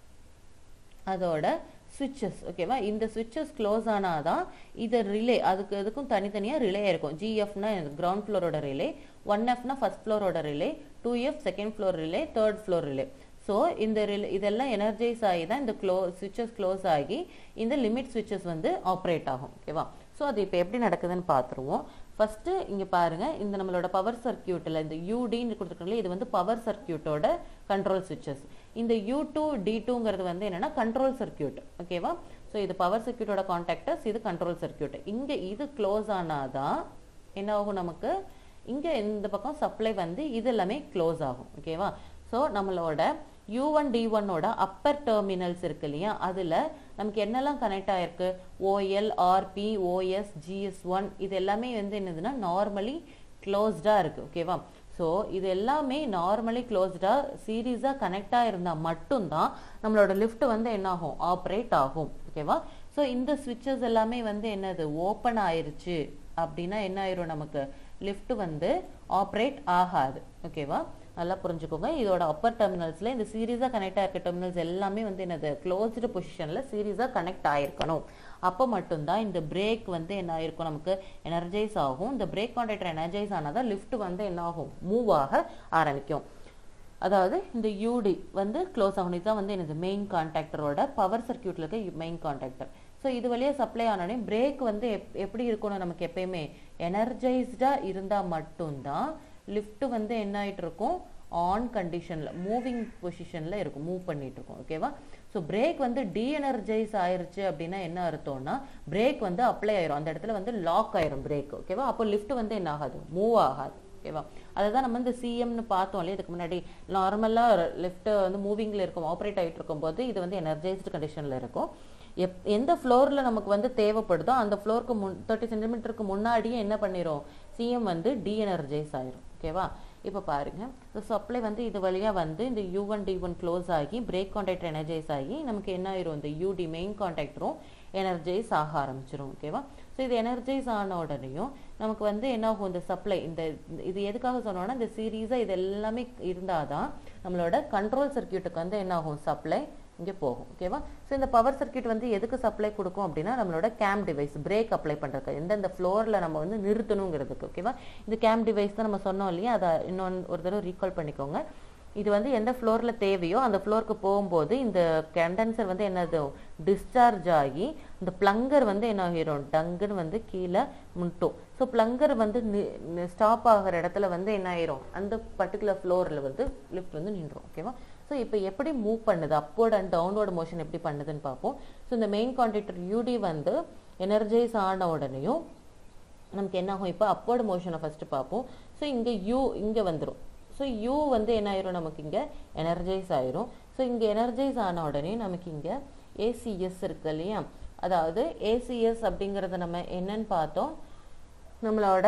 அதோட சுவிட்சஸ் ஓகேவா இந்த சுவிட்சஸ் க்ளோஸ் ஆனாதான் இது ரிலே அதுக்கு இதுக்கும் தனித்தனியாக ரிலே இருக்கும் ஜிஎஃப்னா கிரவுண்ட் ஃப்ளோரோட ரிலே ஒன் எஃப்னா ஃபர்ஸ்ட் ஃப்ளோரோட relay two F second floor relay third floor relay so இந்த ரிலே இதெல்லாம் எனர்ஜைஸ் ஆகி தான் இந்த க்ளோ சுவிட்சஸ் க்ளோஸ் ஆகி இந்த லிமிட் சுவிட்சஸ் வந்து ஆப்ரேட் ஆகும் ஓகேவா ஸோ அது இப்போ எப்படி நடக்குதுன்னு பார்த்துருவோம் ஃபர்ஸ்ட் இங்கே பாருங்க இந்த நம்மளோட பவர் சர்க்கியூட்டில் இந்த யூடின்னு கொடுத்துருக்கோம்ல இது வந்து பவர் சர்க்கியூட்டோட கண்ட்ரோல் சுவிட்சஸ் இந்த யூ டூ டி டூங்கிறது வந்து என்னன்னா கண்ட்ரோல் சர்க்கியூட் ஓகேவா ஸோ இது பவர் சர்க்கியூட்டோட கான்டாக்டர்ஸ் இது கண்ட்ரோல் சர்க்கியூட் இங்கே இது க்ளோஸ் ஆனாதான் என்ன ஆகும் நமக்கு இங்கே இந்த பக்கம் சப்ளை வந்து இது எல்லாமே க்ளோஸ் ஆகும் ஓகேவா ஸோ நம்மளோட யூ ஒன் டி ஒன்னோட அப்பர் டெர்மினல்ஸ் இருக்கு இல்லையா அதில் நமக்கு என்னெல்லாம் கனெக்ட் ஆயிருக்கு OL RP OS GS one இது எல்லாமே வந்து என்னதுன்னா நார்மலி க்ளோஸ்டாக இருக்கு ஓகேவா ஸோ இது எல்லாமே நார்மலி க்ளோஸ்டாக சீரீஸாக கனெக்ட் ஆகிருந்தால் மட்டும்தான் நம்மளோட லிஃப்ட் வந்து என்ன ஆகும் ஆப்ரேட் ஆகும் ஓகேவா ஸோ இந்த சுவிட்சஸ் எல்லாமே வந்து என்னது ஓப்பன் ஆயிருச்சு அப்படின்னா என்ன ஆயிரும் நமக்கு லிஃப்ட் வந்து ஆப்ரேட் ஆகாது ஓகேவா நல்லா புரிஞ்சுக்கோங்க இதோட அப்பர் டெர்மினல்ஸ்ல இந்த சீரீஸாக கனெக்ட் ஆயிருக்க டெர்மினல்ஸ் எல்லாமே வந்து என்னது க்ளோஸ்டு பொசிஷன்ல சீரீஸாக கனெக்ட் ஆயிருக்கணும் அப்போ மட்டும்தான் இந்த பிரேக் வந்து என்ன ஆயிருக்கும் நமக்கு எனர்ஜைஸ் ஆகும் இந்த பிரேக் கான்டாக்டர் எனர்ஜைஸ் ஆனாதான் லிஃப்ட் வந்து என்ன ஆகும் மூவ் ஆக ஆரம்பிக்கும் அதாவது இந்த யூடி வந்து க்ளோஸ் ஆகணும் இதுதான் வந்து எனது மெயின் கான்டாக்டரோட பவர் சர்க்கியூட்ல இருக்க மெயின் கான்டாக்டர் ஸோ இது வழியாக சப்ளை ஆனோடனே பிரேக் வந்து எப் எப்படி இருக்கணும் நமக்கு எப்பயுமே எனர்ஜைஸ்டாக இருந்தால் மட்டும்தான் லிஃப்ட் வந்து என்ன ஆயிட்டு இருக்கும் ஆன் கண்டிஷனில் மூவிங் பொசிஷனில் இருக்கும் மூவ் பண்ணிட்டு இருக்கும் ஓகேவா ஸோ பிரேக் வந்து டீஎனர்ஜைஸ் ஆயிருச்சு அப்படின்னா என்ன அர்த்தம்னா பிரேக் வந்து அப்ளை ஆயிரும் அந்த இடத்துல வந்து லாக் ஆயிரும் பிரேக் ஓகேவா அப்போ லிஃப்ட் வந்து என்ன ஆகாது மூவ் ஆகாது ஓகேவா அதை தான் நம்ம இந்த சிஎம்னு பார்த்தோம் இல்லையா இதுக்கு முன்னாடி நார்மலாக லெஃப்ட் வந்து மூவிங்கில் இருக்கும் ஆப்ரேட் ஆகிட்டு இருக்கும்போது இது வந்து எனர்ஜைஸ்டு கண்டிஷனில் இருக்கும் எப் எந்த ஃப்ளோரில் நமக்கு வந்து தேவைப்படுதோ அந்த ஃப்ளோருக்கு முன் தேர்ட்டி சென்டிமீட்டருக்கு முன்னாடியே என்ன பண்ணிரும் சிஎம் வந்து டீஎனர்ஜைஸ் ஆயிரும் ஓகேவா இப்போ பாருங்க ஸோ சப்ளை வந்து இது வழியாக வந்து இந்த U one T one close ஆகி பிரேக் கான்டாக்டர் எனர்ஜைஸ் ஆகி நமக்கு என்ன ஆயிரும் இந்த யூடி மெயின் கான்டாக்டரும் எனர்ஜைஸ் ஆக ஆரம்பிச்சிரும் ஓகேவா ஸோ இது எனர்ஜைஸ் ஆன உடனேயும் நமக்கு வந்து என்ன ஆகும் இந்த சப்ளை இந்த இது எதுக்காக சொன்னோம்னா இந்த சீரீஸாக இது எல்லாமே இருந்தால் தான் நம்மளோட கண்ட்ரோல் சர்க்கியூட்டுக்கு வந்து என்ன ஆகும் சப்ளை இங்கே போகும் ஓகேவா ஸோ இந்த பவர் சர்க்கியூட் வந்து எதுக்கு சப்ளை கொடுக்கும் அப்படின்னா நம்மளோட கேம் டிவைஸ் பிரேக் அப்ளை பண்ணுறதுக்கு எந்தெந்த ஃப்ளோரில் நம்ம வந்து நிறுத்தணுங்கிறதுக்கு ஓகேவா இந்த கேம் டிவைஸ் தான் நம்ம சொன்னோம் இல்லையா அதை இன்னொன்று ஒரு தடவை ரீகால் பண்ணிக்கோங்க இது வந்து எந்த ஃப்ளோரில் தேவையோ அந்த ஃப்ளோருக்கு போகும்போது இந்த கண்டென்சர் வந்து என்னது டிஸ்சார்ஜ் ஆகி இந்த பிளங்கர் வந்து என்ன ஆகிரும் டங்குன்னு வந்து கீழே முட்டும் ஸோ பிளங்கர் வந்து ஸ்டாப் ஆகிற இடத்துல வந்து என்ன ஆயிரும் அந்த பர்டிகுலர் ஃப்ளோரில் வந்து லிஃப்ட் வந்து நின்றும் ஓகேவா ஸோ இப்போ எப்படி மூவ் பண்ணுது அப்வர்ட் அண்ட் டவுன்வர்ட் மோஷன் எப்படி பண்ணுதுன்னு பார்ப்போம் ஸோ இந்த மெயின் கான்ட்ராக்டர் யூடி வந்து எனர்ஜைஸ் ஆன உடனேயும் நமக்கு என்ன ஆகும் இப்போ அப்வர்ட் மோஷனை ஃபர்ஸ்ட் பார்ப்போம் ஸோ இங்கே யூ இங்கே வந்துடும் ஸோ யூ வந்து என்ன ஆயிரும் நமக்கு இங்கே எனர்ஜைஸ் ஆயிரும் ஸோ இங்கே எனர்ஜைஸ் ஆன உடனே நமக்கு இங்கே ஏசிஎஸ் இருக்கு இல்லையா அதாவது ஏசிஎஸ் அப்படிங்கிறத நம்ம என்னன்னு பார்த்தோம் நம்மளோட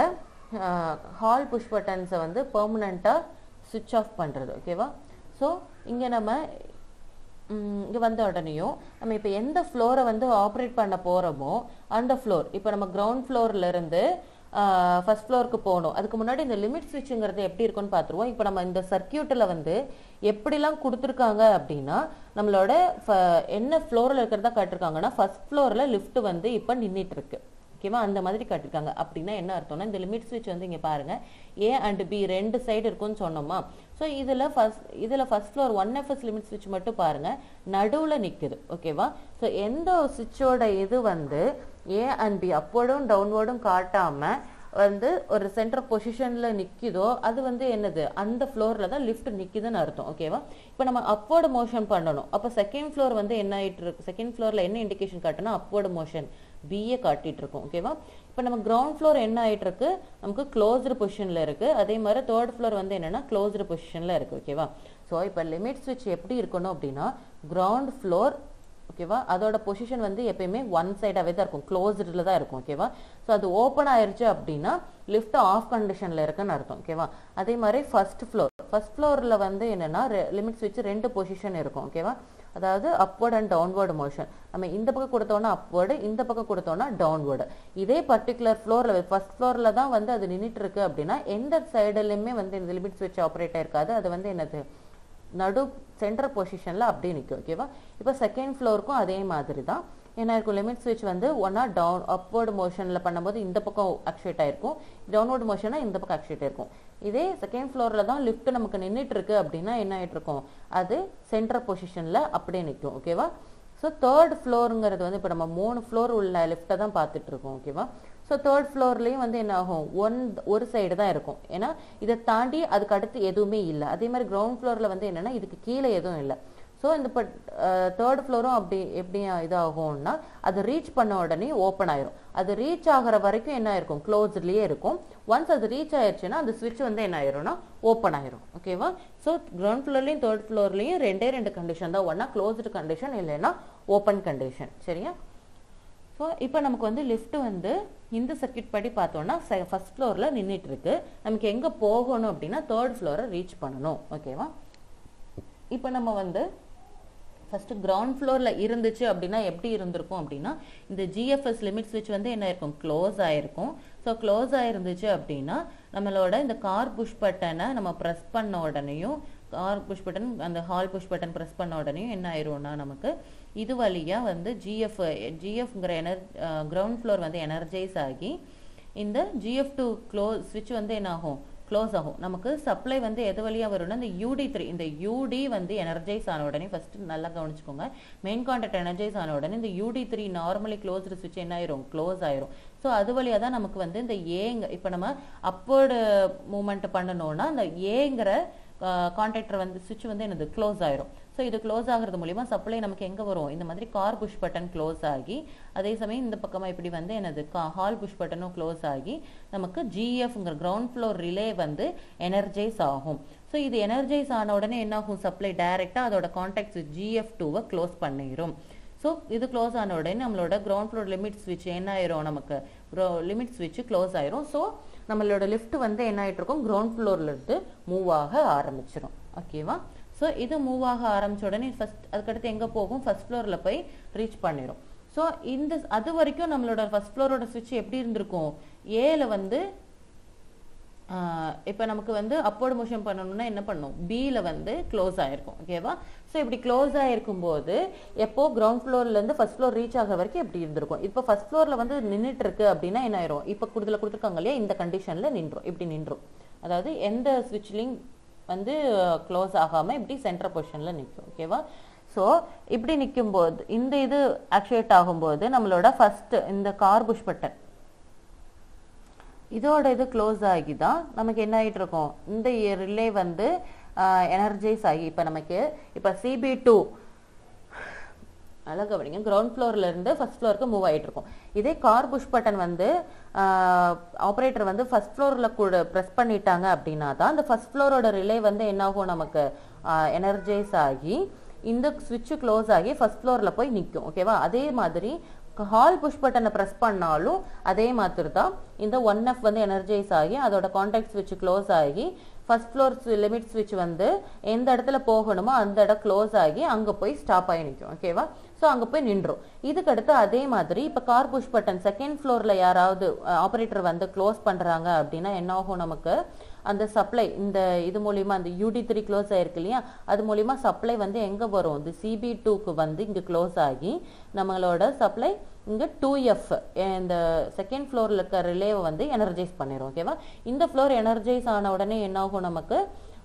ஹால் புஷ் பட்டன்ஸை வந்து பெர்மனண்ட்டாக சுவிட்ச் ஆஃப் பண்ணுறது ஓகேவா ஸோ இங்கே நம்ம இங்கே வந்த உடனேயும் நம்ம இப்போ எந்த ஃப்ளோரை வந்து ஆப்ரேட் பண்ண போகிறோமோ அந்த ஃப்ளோர் இப்போ நம்ம கிரவுண்ட் ஃப்ளோர்லேருந்து ஃபர்ஸ்ட் ஃப்ளோருக்கு போகணும் அதுக்கு முன்னாடி இந்த லிமிட் ஸ்விட்சுங்கிறது எப்படி இருக்கும்னு பார்த்துருவோம் இப்போ நம்ம இந்த சர்க்கியூட்டில் வந்து எப்படிலாம் கொடுத்துருக்காங்க அப்படின்னா நம்மளோட ஃப- என்ன ஃப்ளோரில் இருக்கிறதா காட்டிருக்காங்கன்னா ஃபர்ஸ்ட் ஃப்ளோரில் லிஃப்ட் வந்து இப்போ நின்றுட்டு இருக்கு ஓகேவா அந்த மாதிரி காட்டிருக்காங்க அப்படின்னா என்ன அர்த்தம்னா இந்த லிமிட் ஸ்விட்ச் வந்து இங்க பாருங்க ஏ அண்ட் பி ரெண்டு சைடு இருக்கும்னு சொன்னோமா ஸோ இதுல ஃபர்ஸ்ட் இதுல first floor one FS limit ஸ்விட்ச் மட்டும் பாருங்க நடுவுல நிக்குது ஓகேவா ஸோ எந்த சுவிட்சோட இது வந்து ஏ அண்ட் பி அப்போர்டும் டவுன்வோர்டும் காட்டாம வந்து ஒரு சென்டர் பொசிஷன்ல நிக்குதோ அது வந்து என்னது அந்த ஃப்ளோர்ல தான் லிஃப்ட் நிக்குதுன்னு அர்த்தம் ஓகேவா இப்போ நம்ம அப்வர்டு மோஷன் பண்ணணும் அப்போ செகண்ட் ஃப்ளோர் வந்து என்ன ஆயிட்டு இருக்கு செகண்ட் ஃப்ளோர்ல என்ன இண்டிகேஷன் காட்டுனா அப்வர்டு மோஷன் பிஏ காட்டிட்டு இருக்கும் ஓகேவா இப்போ நம்ம கிரவுண்ட் ஃப்ளோர் என்ன ஆயிட்டு இருக்கு நமக்கு க்ளோஸ்டு பொசிஷன்ல இருக்கு அதே மாதிரி தேர்ட் ஃப்ளோர் வந்து என்னன்னா க்ளோஸ்டு பொசிஷன்ல இருக்கு ஓகேவா ஸோ இப்போ லிமிட் ஸ்விட்ச் எப்படி இருக்கணும் அப்படின்னா கிரவுண்ட் ஃப்ளோர் ஓகேவா அதோட பொசிஷன் வந்து எப்பயுமே ஒன் சைடாவே தான் இருக்கும் க்ளோஸ்டில் தான் இருக்கும் ஓகேவா ஸோ அது ஓப்பன் ஆயிருச்சு அப்படின்னா லிஃப்ட் ஆஃப் கண்டிஷன்ல இருக்குன்னு அர்த்தம் ஓகேவா அதே மாதிரி ஃபர்ஸ்ட் ஃப்ளோர் ஃபர்ஸ்ட் ஃப்ளோர்ல வந்து என்னன்னா லிமிட் ஸ்விட்ச் ரெண்டு பொசிஷன் இருக்கும் ஓகேவா அதாவது அப்வர்ட் அண்ட் டவுன்வர்டு மோஷன் நம்ம இந்த பக்கம் கொடுத்தோம்னா அப்வர்டு இந்த பக்கம் கொடுத்தோம்னா டவுன்வர்டு இதே பர்டிகுலர் ஃப்ளோர்ல ஃபர்ஸ்ட் ஃப்ளோர்ல தான் வந்து அது நின்னுட்டு இருக்கு அப்படின்னா எந்த சைடுலையுமே வந்து இந்த லிமிட் ஸ்விட்ச் ஆப்ரேட் ஆயிருக்காது அது வந்து என்னது நடு சென்டர் பொசிஷன்ல அப்படியே நிற்கும் ஓகேவா இப்போ செகண்ட் ஃப்ளோருக்கும் அதே மாதிரி தான் என்ன இருக்கும் லிமிட் ஸ்விட்ச் வந்து ஒன்னா டவுன் அப்வர்டு மோஷன்ல பண்ணும்போது இந்த பக்கம் ஆக்சுவேட் ஆயிருக்கும் டவுன்வர்டு மோஷனா இந்த பக்கம் ஆக்சுவேட் ஆயிருக்கும் இதே செகண்ட் ஃப்ளோர்ல தான் லிஃப்ட் நமக்கு நின்னுட்டு இருக்கு அப்படின்னா என்ன ஆயிட்டு இருக்கும் அது சென்டர் பொசிஷன்ல அப்படியே நிற்கும் ஓகேவா ஸோ தேர்ட் ஃப்ளோருங்கிறது வந்து இப்போ நம்ம மூணு ஃப்ளோர் உள்ள லிஃப்ட்டை தான் பார்த்துட்டு இருக்கோம் ஓகேவா ஸோ தேர்ட் ஃப்ளோர்லேயும் வந்து என்ன ஆகும் ஒன் ஒரு சைடு தான் இருக்கும் ஏன்னா இதை தாண்டி அதுக்கு அடுத்து எதுவுமே இல்லை அதே மாதிரி கிரவுண்ட் ஃப்ளோரில் வந்து என்னன்னா இதுக்கு கீழே எதுவும் இல்லை ஸோ இந்த இப்போ தேர்ட் ஃப்ளோரும் அப்படி எப்படி இதாகும்னா அது ரீச் பண்ண உடனே ஓப்பன் ஆயிரும் அது ரீச் ஆகிற வரைக்கும் என்ன ஆயிருக்கும் க்ளோஸ்ட்லேயே இருக்கும் ஒன்ஸ் அது ரீச் ஆயிருச்சுன்னா அந்த ஸ்விட்ச் வந்து என்ன ஆயிரும்னா ஓப்பன் ஆயிரும் ஓகேவா ஸோ கிரவுண்ட் ஃப்ளோர்லையும் தேர்ட் ஃப்ளோர்லையும் ரெண்டே ரெண்டு கண்டிஷன் தான் ஒன்னா க்ளோஸ்டு கண்டிஷன் இல்லைன்னா ஓப்பன் கண்டிஷன் சரியா ஸோ இப்போ நமக்கு வந்து லிஃப்ட் வந்து இந்த சர்க்கியூட் படி பார்த்தோம்னா ஃபர்ஸ்ட் ஃப்ளோரில் நின்றுட்டு இருக்கு நமக்கு எங்கே போகணும் அப்படின்னா தேர்ட் ஃப்ளோரை ரீச் பண்ணணும் ஓகேவா இப்போ நம்ம வந்து ஃபர்ஸ்ட் கிரவுண்ட் ஃப்ளோர்ல இருந்துச்சு அப்படின்னா எப்படி இருந்திருக்கும் அப்படின்னா இந்த ஜிஎஃப்எஸ் லிமிட் ஸ்விட்ச் வந்து என்ன இருக்கும் க்ளோஸ் ஆயிருக்கும் ஸோ க்ளோஸ் ஆயிருந்துச்சு அப்படின்னா நம்மளோட இந்த கார் புஷ் பட்டனை நம்ம ப்ரெஸ் பண்ண உடனேயும் கார் புஷ் பட்டன் அந்த ஹால் புஷ் பட்டன் ப்ரெஸ் பண்ண உடனேயும் என்ன ஆயிரும்னா நமக்கு இது வழியா வந்து ஜிஎஃப் ஜிஎஃப்ங்கிற எனர் கிரவுண்ட் ஃப்ளோர் வந்து எனர்ஜைஸ் ஆகி இந்த ஜிஎஃப் டூ க்ளோஸ் ஸ்விட்ச் வந்து என்ன ஆகும் க்ளோஸ் ஆகும் நமக்கு சப்ளை வந்து எது வழியா வரும்னா இந்த யூடி த்ரீ இந்த யூடி வந்து எனர்ஜைஸ் ஆன உடனே ஃபர்ஸ்ட் நல்லா கவனிச்சுக்கோங்க மெயின் கான்டாக்ட் எனர்ஜைஸ் ஆன உடனே இந்த யூடி த்ரீ நார்மலி க்ளோஸ்டு ஸ்விட்ச் என்ன ஆயிரும் க்ளோஸ் ஆயிரும் ஸோ அது வழியா தான் நமக்கு வந்து இந்த ஏங்க இப்போ நம்ம அப்வர்டு மூமெண்ட் பண்ணணும்னா இந்த ஏங்கிற கான்டாக்டர் வந்து சுவிட்ச் வந்து என்னது க்ளோஸ் ஆயிரும் ஸோ இது க்ளோஸ் ஆகிறது மூலியமா சப்ளை நமக்கு எங்க வரும் இந்த மாதிரி கார் புஷ் பட்டன் க்ளோஸ் ஆகி அதே சமயம் இந்த பக்கமா இப்படி வந்து என்னது ஹால் புஷ் பட்டனும் க்ளோஸ் ஆகி நமக்கு ஜிஎஃப்ங்கிற கிரவுண்ட் ஃப்ளோர் ரிலே வந்து எனர்ஜைஸ் ஆகும் ஸோ இது எனர்ஜைஸ் ஆன உடனே என்ன ஆகும் சப்ளை டைரக்டா அதோட கான்டாக்ட் ஜிஎஃப் டூவை க்ளோஸ் பண்ணிரும் ஸோ இது க்ளோஸ் ஆன உடனே நம்மளோட கிரவுண்ட் ஃப்ளோர் லிமிட் ஸ்விட்ச் என்ன ஆயிரும் நமக்கு லிமிட் ஸ்விட்ச் க்ளோஸ் ஆயிரும் ஸோ நம்மளோட லிஃப்ட் வந்து என்ன ஆயிட்டு இருக்கும் கிரவுண்ட் ஃப்ளோர்ல இருந்து மூவ் ஆக ஆரம்பிச்சிடும் ஓகேவா ஸோ இது மூவ் ஆக ஆரம்பிச்ச உடனே ஃபர்ஸ்ட் அதுக்கடுத்து எங்க போகும் ஃபர்ஸ்ட் ஃப்ளோர்ல போய் ரீச் பண்ணிடும் ஸோ இந்த அது வரைக்கும் நம்மளோட ஃபர்ஸ்ட் ஃப்ளோரோட ஸ்விட்ச் எப்படி இருந்திருக்கும் ஏல வந்து இப்போ நமக்கு வந்து அப்போர்டு மோஷன் பண்ணணும்னா என்ன பண்ணும் பியில் வந்து க்ளோஸ் ஆயிருக்கும் ஓகேவா ஸோ இப்படி க்ளோஸ் ஆயிருக்கும் போது எப்போ கிரவுண்ட் ஃப்ளோர்ல இருந்து ஃபர்ஸ்ட் ஃப்ளோர் ரீச் ஆகிற வரைக்கும் எப்படி இருந்திருக்கும் இப்போ ஃபர்ஸ்ட் ஃப்ளோர்ல வந்து நின்றுட்டு இருக்கு அப்படின்னா என்ன ஆயிரும் இப்போ கூடுதல கொடுத்துருக்காங்க இல்லையா இந்த கண்டிஷன்ல நின்றும் இப்படி நின்றும் அதாவது எந்த ஸ்விட்ச்லையும் வந்து க்ளோஸ் ஆகாம இப்படி சென்டர் பொசிஷன்ல நிற்கும் ஓகேவா ஸோ இப்படி நிற்கும் போது இந்த இது ஆக்சுவேட் ஆகும்போது நம்மளோட ஃபர்ஸ்ட் இந்த கார் புஷ் பட்டன் இதோட இது க்ளோஸ் ஆகி தான் நமக்கு என்ன ஆகிட்டு இருக்கும் இந்த ரிலே வந்து எனர்ஜைஸ் ஆகி இப்போ நமக்கு இப்போ சிபி டூ நல்லா கவனிங்க கிரவுண்ட் ஃப்ளோர்ல இருந்து ஃபர்ஸ்ட் ஃப்ளோருக்கு மூவ் ஆயிட்டு இருக்கும் இதே கார் புஷ் பட்டன் வந்து ஆப்ரேட்டர் வந்து ஃபர்ஸ்ட் ஃப்ளோர்ல கூட ப்ரெஸ் பண்ணிட்டாங்க அப்படின்னா தான் அந்த ஃபர்ஸ்ட் ஃப்ளோரோட ரிலே வந்து என்ன ஆகும் நமக்கு எனர்ஜைஸ் ஆகி இந்த சுவிட்ச் க்ளோஸ் ஆகி ஃபர்ஸ்ட் ஃப்ளோர்ல போய் நிற்கும் ஓகேவா அதே மாதிரி ஹால் புஷ் பட்டனை ப்ரெஸ் பண்ணாலும் அதே மாதிரி தான் இந்த ஒன் எஃப் வந்து எனர்ஜைஸ் ஆகி அதோட கான்டாக்ட் ஸ்விட்ச் க்ளோஸ் ஆகி ஃபர்ஸ்ட் ஃப்ளோர் லிமிட் ஸ்விட்ச் வந்து எந்த இடத்துல போகணுமோ அந்த இடம் க்ளோஸ் ஆகி அங்கே போய் ஸ்டாப் ஆகி நிற்கும் ஓகேவா ஸோ அங்கே போய் நின்றோம் இதுக்கு அடுத்து அதே மாதிரி இப்போ கார் புஷ் பட்டன் செகண்ட் ஃப்ளோரில் யாராவது ஆப்ரேட்டர் வந்து க்ளோஸ் பண்ணுறாங்க அப்படின்னா என்ன ஆகும் நமக்கு அந்த சப்ளை இந்த இது மூலியமா அந்த யூடி த்ரீ க்ளோஸ் ஆயிருக்கு இல்லையா அது மூலியமா சப்ளை வந்து எங்கே வரும் இந்த சிபி டூக்கு வந்து இங்கே க்ளோஸ் ஆகி நம்மளோட சப்ளை இங்கே டூ எஃப் இந்த செகண்ட் ஃப்ளோரில் இருக்க ரிலேவை வந்து எனர்ஜைஸ் பண்ணிடும் ஓகேவா இந்த ஃப்ளோர் எனர்ஜைஸ் ஆன உடனே என்ன ஆகும் நமக்கு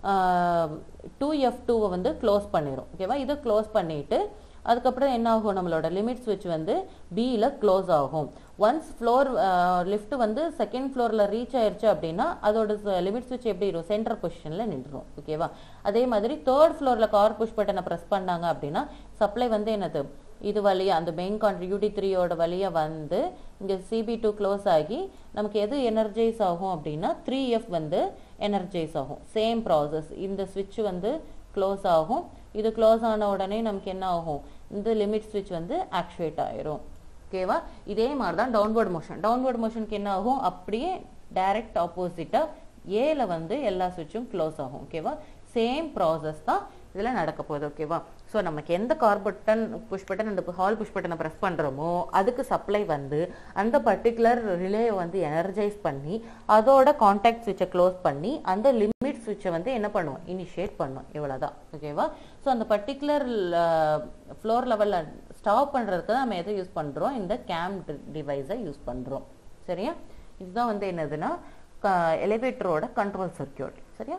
டூ எஃப் டூவை வந்து க்ளோஸ் பண்ணிடும் ஓகேவா இதை க்ளோஸ் பண்ணிட்டு அதுக்கப்புறம் என்ன ஆகும் நம்மளோட லிமிட் ஸ்விட்ச் வந்து பியில் க்ளோஸ் ஆகும் ஒன்ஸ் ஃப்ளோர் லிஃப்ட் வந்து செகண்ட் ஃப்ளோரில் ரீச் ஆயிருச்சு அப்படின்னா அதோட லிமிட் ஸ்விட்ச் எப்படி இருக்கும் சென்டர் பொசிஷனில் நின்றுடும் ஓகேவா அதே மாதிரி தேர்ட் ஃப்ளோரில் கார் புஷ் பட்டனை ப்ரெஸ் பண்ணாங்க அப்படின்னா சப்ளை வந்து என்னது இது வழியா அந்த மெயின் கான்ட்ரி யூடி த்ரீயோட வழியா வந்து இங்கே சிபி டூ க்ளோஸ் ஆகி நமக்கு எது எனர்ஜைஸ் ஆகும் அப்படின்னா த்ரீ எஃப் வந்து எனர்ஜைஸ் ஆகும் சேம் ப்ராசஸ் இந்த ஸ்விட்ச் வந்து க்ளோஸ் ஆகும் இது க்ளோஸ் ஆன உடனே நமக்கு என்ன ஆகும் இந்த லிமிட் ஸ்விட்ச் வந்து ஆக்டிவேட் ஆயிரும் ஓகேவா இதே மாதிரி தான் டவுன்வர்ட் மோஷன் டவுன்வர்ட் மோஷனுக்கு என்ன ஆகும் அப்படியே டைரக்ட் ஆப்போசிட்டா ஏல வந்து எல்லா சுவிட்சும் க்ளோஸ் ஆகும் ஓகேவா சேம் ப்ராசஸ் தான் இதில் நடக்க போகுது ஓகேவா ஸோ நமக்கு எந்த கார் பட்டன் புஷ் பட்டன் அந்த ஹால் புஷ் பட்டனை ப்ரெஸ் பண்ணுறோமோ அதுக்கு சப்ளை வந்து அந்த பர்டிகுலர் ரிலே வந்து எனர்ஜைஸ் பண்ணி அதோட காண்டாக்ட் சுவிட்சை க்ளோஸ் பண்ணி அந்த லிமிட் சுவிட்சை வந்து என்ன பண்ணுவோம் இனிஷியேட் பண்ணும் இவ்வளோதான் ஓகேவா ஸோ அந்த பர்டிகுலர் ஃப்ளோர் லெவலில் ஸ்டாப் பண்ணுறதுக்கு தான் நம்ம எதை யூஸ் பண்ணுறோம் இந்த கேம் டிவைஸை யூஸ் பண்ணுறோம் சரியா இதுதான் வந்து என்னதுன்னா எலிவேட்டரோட கண்ட்ரோல் சர்க்கியூட் சரியா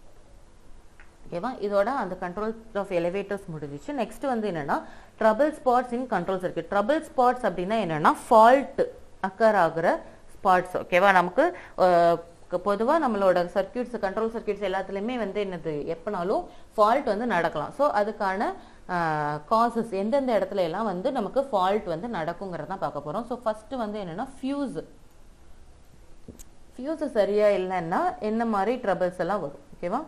ஓகேவா இதோட அந்த கண்ட்ரோல் ஆஃப் எலிவேட்டர்ஸ் முடிஞ்சிச்சு நெக்ஸ்ட் வந்து என்னன்னா trouble spots in control circuit trouble spots அப்படின்னா என்னன்னா ஃபால்ட் அக்கர் ஆகுற ஸ்பாட்ஸ் ஓகேவா நமக்கு பொதுவாக நம்மளோட சர்க்கியூட்ஸ் கண்ட்ரோல் சர்க்கியூட்ஸ் எல்லாத்துலேயுமே வந்து என்னது எப்போனாலும் ஃபால்ட் வந்து நடக்கலாம் ஸோ அதுக்கான காசஸ் எந்தெந்த இடத்துல எல்லாம் வந்து நமக்கு ஃபால்ட் வந்து நடக்குங்கிறதான் பார்க்க போகிறோம் ஸோ ஃபர்ஸ்ட் வந்து என்னன்னா ஃபியூஸ் ஃபியூஸ் சரியா இல்லைன்னா என்ன மாதிரி ட்ரபிள்ஸ் எல்லாம் வரும் ஓகேவா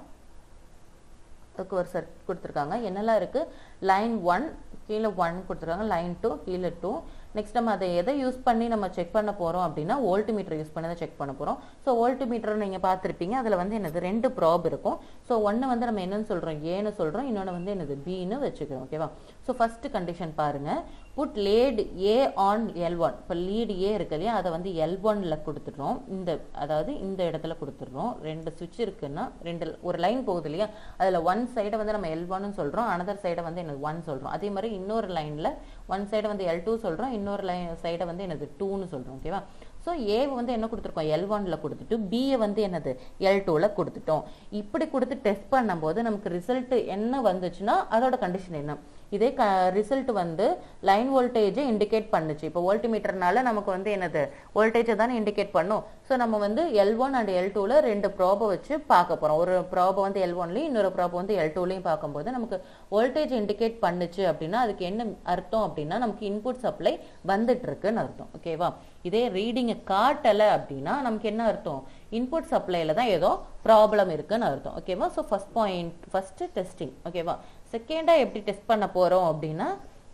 அதுக்கு ஒரு சர்க் கொடுத்துருக்காங்க என்னெல்லாம் இருக்கு லைன் ஒன் கீழே ஒன் கொடுத்துருக்காங்க லைன் டூ கீழே டூ நெக்ஸ்ட் நம்ம அதை எதை யூஸ் பண்ணி நம்ம செக் பண்ண போறோம் அப்படின்னா வோல்ட் மீட்டர் யூஸ் பண்ணி தான் செக் பண்ண போறோம் ஸோ வோல்ட் மீட்டர் நீங்க பார்த்துருப்பீங்க அதுல வந்து என்னது ரெண்டு ப்ராப் இருக்கும் ஸோ ஒன்னு வந்து நம்ம என்னன்னு சொல்றோம் ஏன்னு சொல்றோம் இன்னொன்று வந்து என்னது பின்னு வச்சுக்கிறோம் ஓகேவா ஸோ ஃபர்ஸ்ட் கண்டிஷன் பாருங்க put lead A on L one இப்போ லீட் ஏ இருக்கு இல்லையா அதை வந்து எல் ஒன்ல கொடுத்துடுறோம் இந்த அதாவது இந்த இடத்துல கொடுத்துடுறோம் ரெண்டு சுவிட்ச் இருக்குன்னா ரெண்டு ஒரு லைன் போகுது இல்லையா அதில் ஒன் சைடை வந்து நம்ம எல் ஒன்னு சொல்கிறோம் அனதர் சைடை வந்து எனக்கு ஒன் சொல்கிறோம் அதே மாதிரி இன்னொரு லைனில் ஒன் சைடை வந்து எல் டூ சொல்கிறோம் இன்னொரு லைன் சைடை வந்து என்னது டூன்னு சொல்கிறோம் ஓகேவா ஸோ ஏவை வந்து என்ன கொடுத்துருக்கோம் எல் ஒன்ல கொடுத்துட்டு பியை வந்து என்னது எல் டூவில் கொடுத்துட்டோம் இப்படி கொடுத்து டெஸ்ட் பண்ணும்போது நமக்கு ரிசல்ட் என்ன வந்துச்சுன்னா அதோட கண்டிஷன் என்ன இதே க ரிசல்ட் வந்து லைன் வோல்டேஜை இண்டிகேட் பண்ணுச்சு இப்போ வோல்ட்மீட்டர்னால நமக்கு வந்து என்னது வோல்டேஜை தானே இண்டிகேட் பண்ணும் ஸோ நம்ம வந்து எல் ஒன் அண்ட் எல் டூவில் ரெண்டு ப்ராபை வச்சு பார்க்க போகிறோம் ஒரு ப்ராபை வந்து எல் ஒன்லையும் இன்னொரு ப்ராபை வந்து எல் டூலையும் பார்க்கும்போது நமக்கு வோல்டேஜ் இண்டிகேட் பண்ணுச்சு அப்படின்னா அதுக்கு என்ன அர்த்தம் அப்படின்னா நமக்கு இன்புட் சப்ளை வந்துட்டு இருக்குன்னு அர்த்தம் ஓகேவா இதே ரீடிங்கை காட்டலை அப்படின்னா நமக்கு என்ன அர்த்தம் இன்புட் சப்ளைல தான் ஏதோ ப்ராப்ளம் இருக்குன்னு அர்த்தம் ஓகேவா so first point first testing ஓகேவா செகண்டாக எப்படி டெஸ்ட் பண்ண போகிறோம் அப்படின்னா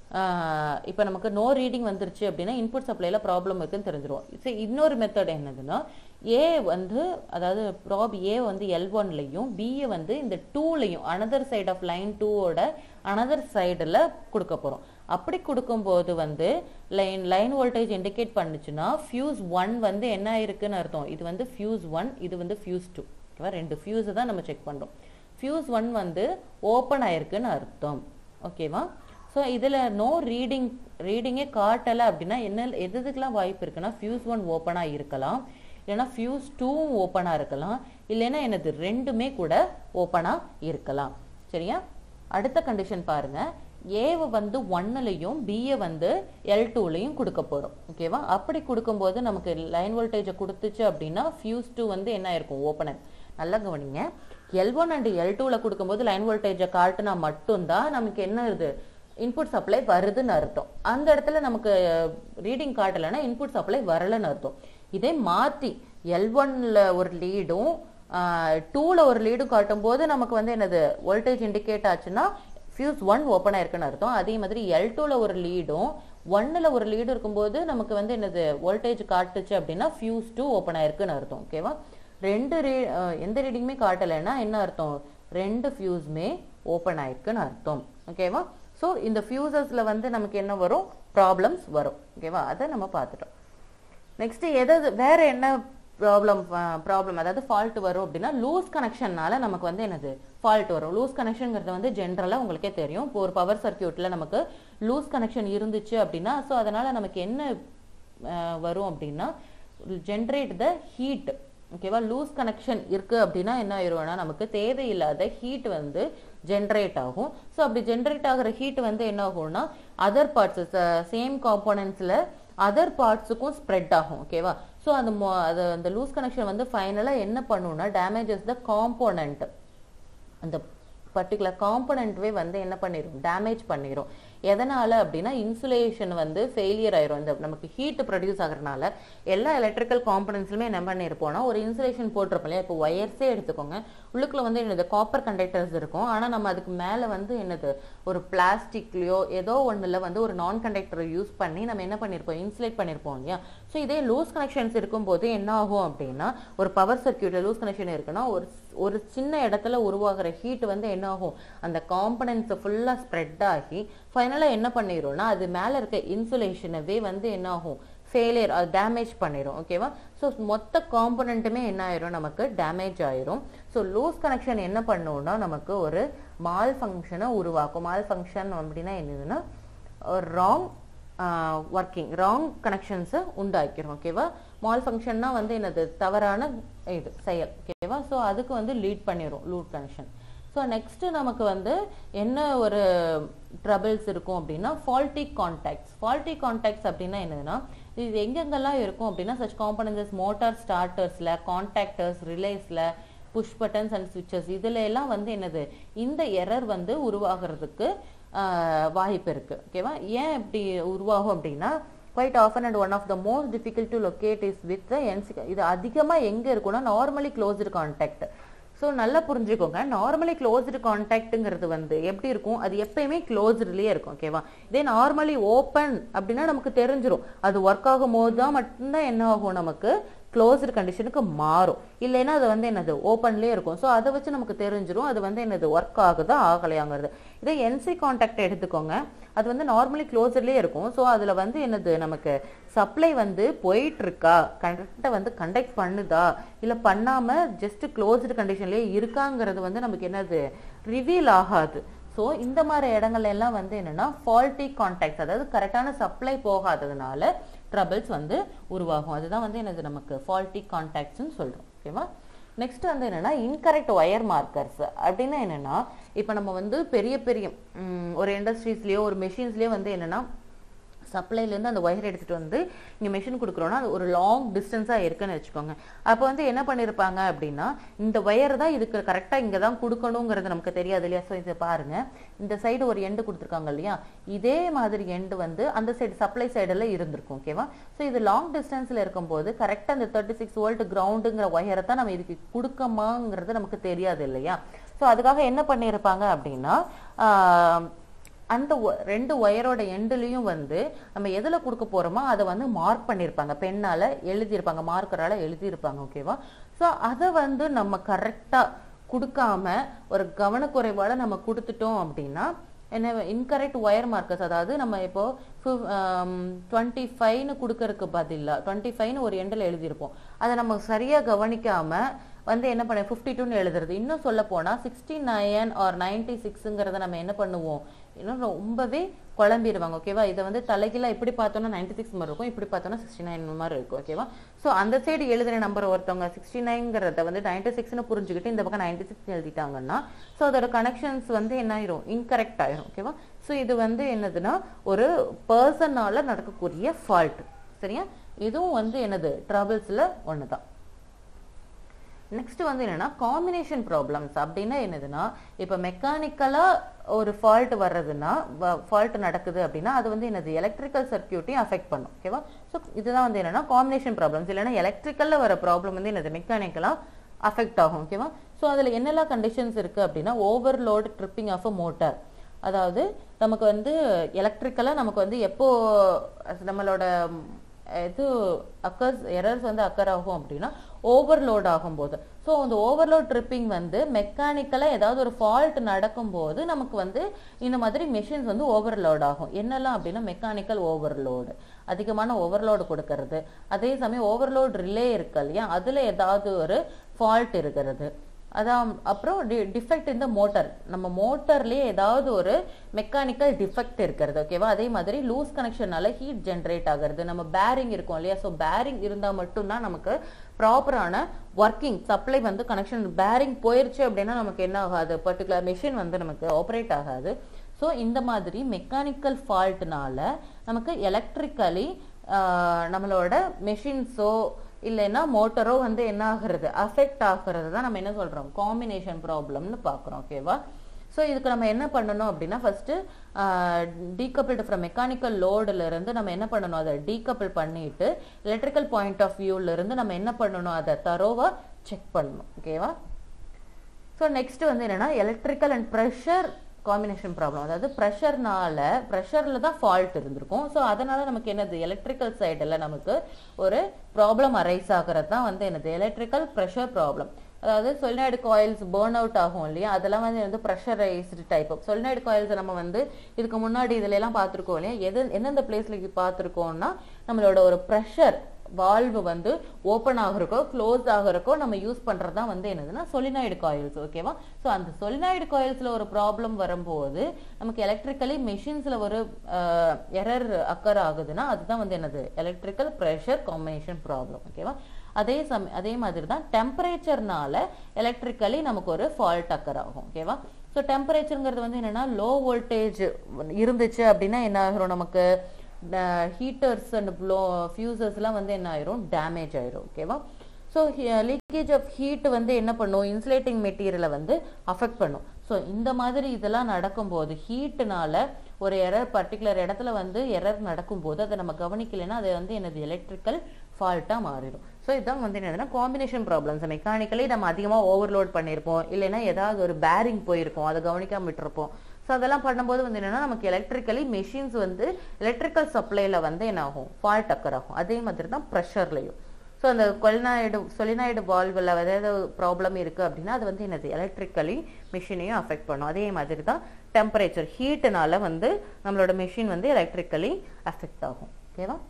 இப்போ நமக்கு நோ ரீடிங் வந்துருச்சு அப்படின்னா இன்புட் சப்ளைல ப்ராப்ளம் இருக்குன்னு தெரிஞ்சிரும் சரி இன்னொரு மெத்தட் என்னதுன்னா ஏ வந்து அதாவது ப்ராப் ஏ வந்து எல் ஒன்லையும் பிஏ வந்து இந்த டூலையும் அனதர் சைட் ஆஃப் லைன் டூவோட அனதர் சைடில் கொடுக்க போகிறோம் அப்படி கொடுக்கும்போது வந்து லைன் லைன் வோல்டேஜ் இண்டிகேட் பண்ணுச்சுன்னா ஃபியூஸ் ஒன் வந்து என்ன இருக்குன்னு அர்த்தம் இது வந்து ஃபியூஸ் ஒன் இது வந்து ஃபியூஸ் டூ ஓகேவா ரெண்டு ஃபியூஸை தான் நம்ம செக் பண்ணுறோம் ஃபியூஸ் ஒன் வந்து ஓப்பன் ஆயிருக்குன்னு அர்த்தம் ஓகேவா ஸோ இதில் நோ ரீடிங் ரீடிங்கே காட்டலை அப்படின்னா என்ன எது எதுக்கெல்லாம் வாய்ப்பு இருக்குன்னா ஃபியூஸ் ஒன் ஓப்பனாக இருக்கலாம் இல்லைன்னா ஃபியூஸ் டூவும் ஓப்பனாக இருக்கலாம் இல்லைன்னா எனது ரெண்டுமே கூட ஓப்பனாக இருக்கலாம் சரியா அடுத்த கண்டிஷன் பாருங்க ஏவை வந்து ஒன்னுலையும் பிஏ வந்து எல் டூலையும் கொடுக்க போகிறோம் ஓகேவா அப்படி கொடுக்கும்போது நமக்கு லைன் வோல்டேஜை கொடுத்துச்சு அப்படின்னா ஃபியூஸ் டூ வந்து என்ன இருக்கும் ஓப்பனர் நல்லா கவனிங்க எல் ஒன் அண்ட் எல் டூவில் கொடுக்கும்போது லைன் வோல்டேஜை காட்டுனா மட்டும்தான் நமக்கு என்ன இது இன்புட் சப்ளை வருதுன்னு அர்த்தம் அந்த இடத்துல நமக்கு ரீடிங் காட்டலைன்னா இன்புட் சப்ளை வரலன்னு அர்த்தம் இதே மாற்றி எல் ஒன்ல ஒரு லீடும் டூவில் ஒரு லீடும் காட்டும் போது நமக்கு வந்து என்னது வோல்டேஜ் இண்டிகேட் ஆச்சுன்னா ஃபியூஸ் ஒன் ஓப்பன் ஆயிருக்குன்னு அர்த்தம் அதே மாதிரி எல் டூவில் ஒரு லீடும் ஒன்னில் ஒரு லீடு இருக்கும்போது நமக்கு வந்து என்னது வோல்டேஜ் காட்டுச்சு அப்படின்னா ஃபியூஸ் டூ ஓப்பன் ஆயிருக்குன்னு அர்த்தம் ஓகேவா ரெண்டு ரீ எந்த ரீடிங்குமே காட்டலைன்னா என்ன அர்த்தம் ரெண்டு ஃபியூஸ்மே ஓப்பன் ஆயிருக்குன்னு அர்த்தம் ஓகேவா ஸோ இந்த ஃபியூசஸ்ல வந்து நமக்கு என்ன வரும் ப்ராப்ளம்ஸ் வரும் ஓகேவா அதை நம்ம பார்த்துட்டோம் நெக்ஸ்ட் எதாவது வேற என்ன ப்ராப்ளம் ப்ராப்ளம் அதாவது ஃபால்ட் வரும் அப்படின்னா லூஸ் கனெக்ஷன்னால நமக்கு வந்து என்னது ஃபால்ட் வரும் லூஸ் கனெக்ஷன்ங்கிறது வந்து ஜென்ரலாக உங்களுக்கே தெரியும் இப்போ ஒரு பவர் சர்க்கியூட்ல நமக்கு லூஸ் கனெக்ஷன் இருந்துச்சு அப்படின்னா ஸோ அதனால நமக்கு என்ன அஹ், வரும் அப்படின்னா ஜென்ரேட் த ஹீட் ஓகேவா லூஸ் கனெக்ஷன் இருக்கு அப்படின்னா என்ன ஆயிரும்னா நமக்கு தேவையில்லாத ஹீட் வந்து ஜென்ரேட் ஆகும் ஸோ அப்படி ஜென்ரேட் ஆகிற ஹீட் வந்து என்ன ஆகும்னா அதர் பார்ட்ஸ் சேம் காம்போனன்ட்ஸ்ல அதர் பார்ட்ஸுக்கும் ஸ்ப்ரெட் ஆகும் ஓகேவா ஸோ அந்த மொ- அது அந்த லூஸ் கனெக்ஷன் வந்து ஃபைனலாக என்ன பண்ணும்னா டேமேஜஸ் த காம்போனன்ட் அந்த பர்டிகுலர் காம்பனண்ட்வே வந்து என்ன பண்ணிரும் டேமேஜ் பண்ணிரும் எதனால அப்படின்னா இன்சுலேஷன் வந்து ஃபெயிலியர் ஆயிரும் இந்த நமக்கு ஹீட் ப்ரொடியூஸ் ஆகுறதுனால எல்லா எலக்ட்ரிக்கல் காம்பனன்ட்ஸுமே என்ன பண்ணியிருப்போம்னா ஒரு இன்சுலேஷன் போட்டிருப்போம் இல்லையா இப்போ ஒயர்ஸே எடுத்துக்கோங்க உள்ளுக்குள்ள வந்து என்னது காப்பர் கண்டக்டர்ஸ் இருக்கும் ஆனா நம்ம அதுக்கு மேல வந்து என்னது ஒரு பிளாஸ்டிக்லயோ ஏதோ ஒண்ணுல வந்து ஒரு நான் கண்டக்டரை யூஸ் பண்ணி நம்ம என்ன பண்ணிருப்போம் இன்சுலேட் பண்ணிருப்போம் இல்லையா ஸோ இதே லூஸ் கனெக்ஷன்ஸ் இருக்கும்போது என்ன ஆகும் அப்படின்னா ஒரு பவர் சர்க்கியூட்ல லூஸ் கனெக்ஷன் இருக்குன்னா ஒரு ஒரு சின்ன இடத்துல உருவாகிற ஹீட் வந்து என்ன ஆகும் அந்த காம்பனன்ட்ஸ் ஃபுல்லா ஸ்ப்ரெட் ஆகி ஃபைனலாக என்ன பண்ணிடும்னா அது மேல இருக்க இன்சுலேஷனவே வந்து என்ன ஆகும் ஃபெயிலியர் அது டேமேஜ் பண்ணிடும் ஓகேவா ஸோ மொத்த காம்பனண்ட்டுமே என்ன ஆயிரும் நமக்கு டேமேஜ் ஆயிரும் ஸோ லூஸ் கனெக்ஷன் என்ன பண்ணும்னா நமக்கு ஒரு மால் ஃபங்க்ஷனை உருவாக்கும் மால் ஃபங்க்ஷன் அப்படின்னா என்னதுன்னா ஒரு ராங் ஒர்க்கிங் ராங் கனெக்ஷன்ஸை உண்டாக்கிரும் ஓகேவா மால் ஃபங்க்ஷன்னா வந்து என்னது தவறான இது செயல் ஓகேவா ஸோ அதுக்கு வந்து லீட் பண்ணிடும் லூட் கனெக்ஷன் ஸோ நெக்ஸ்ட் நமக்கு வந்து என்ன ஒரு ட்ரபிள்ஸ் இருக்கும் அப்படின்னா ஃபால்ட்டி கான்டாக்ட்ஸ் ஃபால்ட்டி கான்டாக்ட்ஸ் அப்படின்னா என்னதுன்னா இது எங்கெங்கெல்லாம் இருக்கும் அப்படின்னா சச் காம்பனன்சஸ் மோட்டார் ஸ்டார்டர்ஸ்ல கான்டாக்டர்ஸ் ரிலேஸ்ல புஷ் பட்டன்ஸ் அண்ட் சுவிச்சஸ் இதுல எல்லாம் வந்து என்னது இந்த எரர் வந்து உருவாகிறதுக்கு ஆஹ், வாய்ப்பு இருக்கு ஓகேவா ஏன் இப்படி உருவாகும் அப்படின்னா quite often and one of the most difficult to locate is with the NC இது அதிகமா எங்க இருக்கும்னா நார்மலி closed contact ஸோ நல்லா புரிஞ்சுக்கோங்க நார்மலி க்ளோஸ்டு கான்டாக்ட்டுங்கிறது வந்து எப்படி இருக்கும் அது எப்பயுமே க்ளோஸ்ட்லேயே இருக்கும் ஓகேவா இதே நார்மலி ஓப்பன் அப்படின்னா நமக்கு தெரிஞ்சிரும் அது ஒர்க் ஆகும் போது தான் மட்டும்தான் என்ன ஆகும் நமக்கு க்ளோஸ்டு கண்டிஷனுக்கு மாறும் இல்லைன்னா அது வந்து என்னது ஓப்பன்லேயே இருக்கும் ஸோ அதை வச்சு நமக்கு தெரிஞ்சிரும் அது வந்து என்னது ஒர்க் ஆகுதா ஆகலையாங்கிறது இதே என்சி கான்டாக்ட் எடுத்துக்கோங்க அது வந்து நார்மலி க்ளோஸ்ட்லேயே இருக்கும் ஸோ அதில் வந்து என்னது நமக்கு சப்ளை வந்து போயிட்டு இருக்கா கரெக்டாக வந்து கண்டக்ட் பண்ணுதா இல்லை பண்ணாமல் ஜஸ்ட் க்ளோஸ்டு கண்டிஷன்லேயே இருக்காங்கிறது வந்து நமக்கு என்னது ரிவீல் ஆகாது ஸோ இந்த மாதிரி இடங்கள்ல எல்லாம் வந்து என்னன்னா ஃபால்ட்டி கான்டாக்ட்ஸ் அதாவது கரெக்டான சப்ளை போகாததுனால ட்ரபிள்ஸ் வந்து உருவாகும் அதுதான் வந்து என்னது நமக்கு ஃபால்ட்டி கான்டாக்ட்ஸ்னு சொல்றோம் ஓகேவா நெக்ஸ்ட் வந்து என்னன்னா இன்கரெக்ட் ஒயர் மார்க்கர்ஸ் அப்படின்னா என்னன்னா இப்போ நம்ம வந்து பெரிய பெரிய ம், ஒரு இண்டஸ்ட்ரீஸ்லயோ ஒரு மெஷின்ஸ்லயோ வந்து என்னன்னா சப்ளைலேருந்து அந்த ஒயர் எடுத்துட்டு வந்து இங்கே மெஷின் கொடுக்குறோன்னா அது ஒரு லாங் டிஸ்டன்ஸாக இருக்குன்னு வச்சுக்கோங்க அப்போ வந்து என்ன பண்ணியிருப்பாங்க அப்படின்னா இந்த ஒயர் தான் இதுக்கு கரெக்டாக இங்கே தான் கொடுக்கணுங்கிறது நமக்கு தெரியாது இல்லையா ஸோ இதை பாருங்க இந்த சைடு ஒரு எண்டு கொடுத்துருக்காங்க இல்லையா இதே மாதிரி எண்டு வந்து அந்த சைடு சப்ளை சைடில் இருந்திருக்கும் ஓகேவா ஸோ இது லாங் டிஸ்டன்ஸில் இருக்கும்போது கரெக்டாக அந்த தேர்ட்டி சிக்ஸ் வோல்ட் கிரவுண்டுங்கிற ஒயரை தான் நம்ம இதுக்கு கொடுக்கமாங்கிறது நமக்கு தெரியாது இல்லையா ஸோ அதுக்காக என்ன பண்ணியிருப்பாங்க அப்படின்னா ஆஹ், அந்த ஒ- ரெண்டு ஒயரோட எண்டுலயும் வந்து நம்ம எதுல கொடுக்க போறோமோ அதை வந்து மார்க் பண்ணியிருப்பாங்க பெண்ணால எழுதியிருப்பாங்க மார்க்கரால எழுதியிருப்பாங்க ஓகேவா ஸோ அதை வந்து நம்ம கரெக்டா கொடுக்காம ஒரு கவனக்குறைவால நம்ம கொடுத்துட்டோம் அப்படின்னா என்ன இன்கரெக்ட் ஒயர் மார்க்கர்ஸ் அதாவது நம்ம இப்போ டுவெண்ட்டி ஃபைவ்னு கொடுக்கறதுக்கு பதிலாக டுவெண்ட்டி ஃபைவ்னு ஒரு எண்டில் எழுதியிருப்போம் அதை நம்ம சரியா கவனிக்காம வந்து என்ன பண்ண ஃபிஃப்டி டூன்னு எழுதுறது இன்னும் சொல்ல போனா சிக்ஸ்டி நைன் ஆர் நைன்டி சிக்ஸுங்கிறத நம்ம என்ன பண்ணுவோம் இன்னும் ரொம்பவே குழம்பிடுவாங்க ஓகேவா இதை வந்து தலைகீழா இப்படி பார்த்தோம்னா நைன்டி சிக்ஸ் மாதிரி இருக்கும் இப்படி பார்த்தோம்னா சிக்ஸ்டி நைன் மாதிரி இருக்கும் ஓகேவா ஸோ அந்த சைடு எழுதுன நம்பர் ஒருத்தவங்க சிக்ஸ்டி நைன்ங்கிறத வந்து நைன்டி சிக்ஸ்னு புரிஞ்சுக்கிட்டு இந்த பக்கம் நைன்டி சிக்ஸ் எழுதிட்டாங்கன்னா ஸோ அதோட கனெக்ஷன்ஸ் வந்து என்ன ஆயிரும் இன்கரெக்ட் ஆயிரும் ஓகேவா ஸோ இது வந்து என்னதுன்னா ஒரு பர்சனால நடக்கக்கூடிய ஃபால்ட் சரியா இதுவும் வந்து என்னது ட்ரபிள்ஸ்ல ஒன்று தான் நெக்ஸ்ட் வந்து என்னன்னா காம்பினேஷன் ப்ராப்ளம்ஸ் அப்படின்னா என்னதுன்னா இப்போ மெக்கானிக்கலா ஒரு ஃபால்ட் வர்றதுன்னா ஃபால்ட் நடக்குது அப்படின்னா அது வந்து என்னது எலக்ட்ரிக்கல் சர்க்கியூட்டையும் அஃபெக்ட் பண்ணும் ஓகேவா ஸோ இதுதான் வந்து என்னன்னா காம்பினேஷன் ப்ராப்ளம்ஸ் இல்லைன்னா எலக்ட்ரிக்கல்ல வர ப்ராப்ளம் வந்து என்னது மெக்கானிக்கலா அஃபெக்ட் ஆகும் ஓகேவா ஸோ அதில் என்னெல்லாம் கண்டிஷன்ஸ் இருக்கு அப்படின்னா overload tripping of a motor அதாவது நமக்கு வந்து எலக்ட்ரிக்கலாக நமக்கு வந்து எப்போ நம்மளோட இது அக்கர்ஸ் எரர்ஸ் வந்து அக்கர் ஆகும் அப்படின்னா ஓவர்லோட் ஆகும்போது ஸோ அந்த ஓவர்லோட் ட்ரிப்பிங் வந்து மெக்கானிக்கலாக ஏதாவது ஒரு ஃபால்ட் நடக்கும்போது நமக்கு வந்து இந்த மாதிரி மெஷின்ஸ் வந்து ஓவர்லோட் ஆகும் என்னெல்லாம் அப்படின்னா மெக்கானிக்கல் ஓவர்லோடு அதிகமான ஓவர்லோடு கொடுக்கறது அதே சமயம் ஓவர்லோட் ரிலே இருக்கு இல்லையா அதில் ஏதாவது ஒரு ஃபால்ட் இருக்கிறது அதான் அப்புறம் டிஃபெக்ட் இந்த மோட்டார் நம்ம மோட்டர்லயே ஏதாவது ஒரு மெக்கானிக்கல் டிஃபெக்ட் இருக்கிறது ஓகேவா அதே மாதிரி லூஸ் கனெக்ஷனால ஹீட் ஜென்ரேட் ஆகுறது நம்ம பேரிங் இருக்கும் இல்லையா ஸோ பேரிங் இருந்தால் மட்டும்தான் நமக்கு ப்ராப்பரான ஒர்க்கிங் சப்ளை வந்து கனெக்ஷன் பேரிங் போயிருச்சு அப்படின்னா நமக்கு என்ன ஆகாது பர்டிகுலர் மிஷின் வந்து நமக்கு ஆப்ரேட் ஆகாது ஸோ இந்த மாதிரி மெக்கானிக்கல் ஃபால்ட்னால நமக்கு எலக்ட்ரிக்கலி நம்மளோட மெஷின்ஸோ இல்லைன்னா மோட்டரோ வந்து என்ன ஆகுறது அஃபெக்ட் ஆகுறது தான் நம்ம என்ன சொல்றோம் காம்பினேஷன் ப்ராப்ளம்னு பார்க்குறோம் ஓகேவா ஸோ இதுக்கு நம்ம என்ன பண்ணணும் அப்படின்னா ஃபர்ஸ்ட் டீகப்பிள்டு ஃப்ரம் மெக்கானிக்கல் லோடுல இருந்து நம்ம என்ன பண்ணணும் அதை டீகப்பிள் பண்ணிட்டு எலக்ட்ரிக்கல் பாயிண்ட் ஆஃப் வியூல இருந்து நம்ம என்ன பண்ணணும் அதை தரோவா செக் பண்ணணும் ஓகேவா ஸோ நெக்ஸ்ட் வந்து என்னன்னா electrical and pressure combination problem அதாவது ப்ரெஷர்னால ப்ரெஷரில் தான் ஃபால்ட் இருந்திருக்கும் ஸோ அதனால நமக்கு என்னது எலக்ட்ரிக்கல் சைடில் நமக்கு ஒரு ப்ராப்ளம் அரைஸ் ஆகிறது தான் வந்து என்னது எலக்ட்ரிக்கல் ப்ரெஷர் ப்ராப்ளம் அதாவது சொலினாய்டு காயில்ஸ் பேர்ன் அவுட் ஆகும் இல்லையா அதெல்லாம் வந்து வந்து ப்ரெஷரைஸ்டு டைப் சொலினாய்டு காயில்ஸ் நம்ம வந்து இதுக்கு முன்னாடி இதுல எல்லாம் பார்த்துருக்கோம் இல்லையா எது எந்தெந்த பிளேஸ்ல பார்த்துருக்கோம்னா நம்மளோட ஒரு ப்ரெஷர் வால்வு வந்து ஓப்பன் ஆகுறக்கோ க்ளோஸ் ஆகுறக்கோ நம்ம யூஸ் பண்றது தான் வந்து என்னதுன்னா சொலினாய்டு காயில்ஸ் ஓகேவா ஸோ அந்த சொலினாய்டு காயில்ஸ்ல ஒரு ப்ராப்ளம் வரும்போது நமக்கு எலக்ட்ரிக்கலி மெஷின்ஸ்ல ஒரு எரர் அக்கர் ஆகுதுன்னா அதுதான் வந்து என்னது எலக்ட்ரிக்கல் ப்ரெஷர் காம்பினேஷன் ப்ராப்ளம் ஓகேவா அதே சம அதே மாதிரி தான் டெம்பரேச்சர்னால எலக்ட்ரிக்கலி நமக்கு ஒரு ஃபால்ட் அக்கர் ஆகும் ஓகேவா ஸோ டெம்பரேச்சருங்கிறது வந்து என்னன்னா லோ வோல்டேஜ் இருந்துச்சு அப்படின்னா என்ன ஆகிரும் நமக்கு ஹீட்டர்ஸ் அண்ட் ப்ளோ ஃபியூசர்ஸ்லாம் வந்து என்ன ஆயிரும் டேமேஜ் ஆயிரும் ஓகேவா ஸோ லீக்கேஜ் ஆஃப் ஹீட் வந்து என்ன பண்ணும் இன்சுலேட்டிங் மெட்டீரியலை வந்து அஃபெக்ட் பண்ணும் ஸோ இந்த மாதிரி இதெல்லாம் நடக்கும்போது ஹீட்டுனால ஒரு எரர் பர்டிகுலர் இடத்துல வந்து எரர் நடக்கும்போது அதை நம்ம கவனிக்கலைன்னா அது வந்து எனது எலக்ட்ரிக்கல் ஃபால்ட்டாக மாறிடும் ஸோ இதுதான் வந்து என்னதுன்னா காம்பினேஷன் ப்ராப்ளம்ஸ் மெக்கானிக்கலி நம்ம அதிகமாக ஓவர்லோட் பண்ணியிருப்போம் இல்லைன்னா ஏதாவது ஒரு பேரிங் போயிருக்கும் அதை கவனிக்காம விட்டுருப்போம் ஸோ அதெல்லாம் பண்ணும்போது வந்து என்னன்னா நமக்கு எலக்ட்ரிக்கலி மெஷின்ஸ் வந்து எலக்ட்ரிக்கல் சப்ளைல வந்து என்ன ஆகும் ஃபால்ட் அக்கர் ஆகும் அதே மாதிரி தான் ப்ரெஷர்லையும் ஸோ அந்த கொலினாய்டு சொலினாய்டு வால்வில் ஏதாவது ப்ராப்ளம் இருக்குது அப்படின்னா அது வந்து என்னது எலக்ட்ரிக்கலி மிஷினையும் அஃபெக்ட் பண்ணும் அதே மாதிரி தான் டெம்பரேச்சர் ஹீட்டுனால வந்து நம்மளோட மிஷின் வந்து எலக்ட்ரிக்கலி அஃபெக்ட் ஆகும் ஓகேவா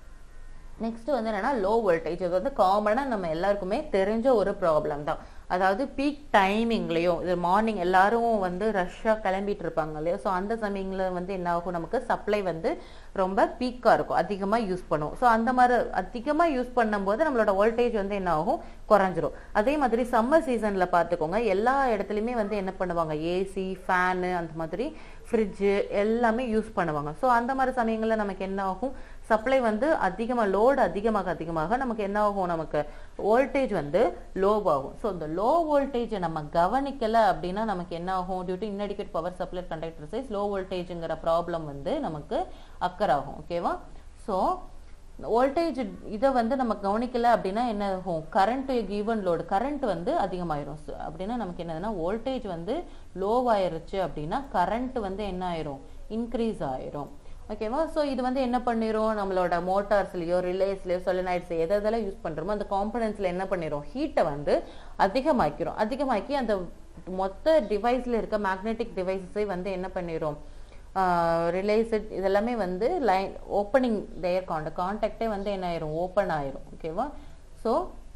நெக்ஸ்ட் வந்து என்னன்னா லோ வோல்டேஜ் இது வந்து காமனாக நம்ம எல்லாருக்குமே தெரிஞ்ச ஒரு ப்ராப்ளம் தான் அதாவது பீக் டைமிங்லேயும் இது மார்னிங் எல்லாரும் வந்து ரஷ்ஷாக கிளம்பிட்டு இருப்பாங்க இல்லையா ஸோ அந்த சமயங்களில் வந்து என்ன ஆகும் நமக்கு சப்ளை வந்து ரொம்ப பீக்காக இருக்கும் அதிகமாக யூஸ் பண்ணுவோம் ஸோ அந்த மாதிரி அதிகமாக யூஸ் பண்ணும்போது நம்மளோட வோல்டேஜ் வந்து என்ன ஆகும் குறைஞ்சிரும் அதே மாதிரி சம்மர் சீசனில் பார்த்துக்கோங்க எல்லா இடத்துலையுமே வந்து என்ன பண்ணுவாங்க ஏசி ஃபேனு அந்த மாதிரி ஃப்ரிட்ஜு எல்லாமே யூஸ் பண்ணுவாங்க ஸோ அந்த மாதிரி சமயங்களில் நமக்கு என்ன ஆகும் சப்ளை வந்து அதிகமாக லோடு அதிகமாக அதிகமாக நமக்கு என்ன ஆகும் நமக்கு வோல்டேஜ் வந்து லோவாகும் ஸோ இந்த லோ வோல்டேஜை நம்ம கவனிக்கல அப்படின்னா நமக்கு என்ன ஆகும் due to inadequate power supply conductor size low வோல்டேஜுங்கிற ப்ராப்ளம் வந்து நமக்கு அக்கர் ஆகும் ஓகேவா ஸோ வோல்டேஜ் இதை வந்து நம்ம கவனிக்கல அப்படின்னா என்ன ஆகும் கரண்ட் கிவன் லோடு கரண்ட் வந்து அதிகமாயிரும் So, அப்படின்னா நமக்கு என்னதுன்னா வோல்டேஜ் வந்து லோவாயிருச்சு அப்படின்னா கரண்ட் வந்து என்ன ஆயிரும் இன்க்ரீஸ் ஆயிரும் ஓகேவா ஸோ இது வந்து என்ன பண்ணிரும் நம்மளோட மோட்டார்ஸ்லயோ ரிலேஸ்லயோ சொலினாய்ட்ஸ் எதை எதெல்லாம் யூஸ் பண்றோமோ அந்த காம்பனன்ட்ஸ்ல என்ன பண்ணிரும் ஹீட்டை வந்து அதிகமாக்கிறோம் அதிகமாக்கி அந்த மொத்த டிவைஸ்ல இருக்க மேக்னெட்டிக் டிவைஸஸை வந்து என்ன பண்ணிரும் ரிலேசட் இதெல்லாமே வந்து லைன் ஓப்பனிங் தேர் கான்டாக்ட் கான்டாக்டே வந்து என்ன ஆயிரும் ஓப்பன் ஆயிரும் ஓகேவா ஸோ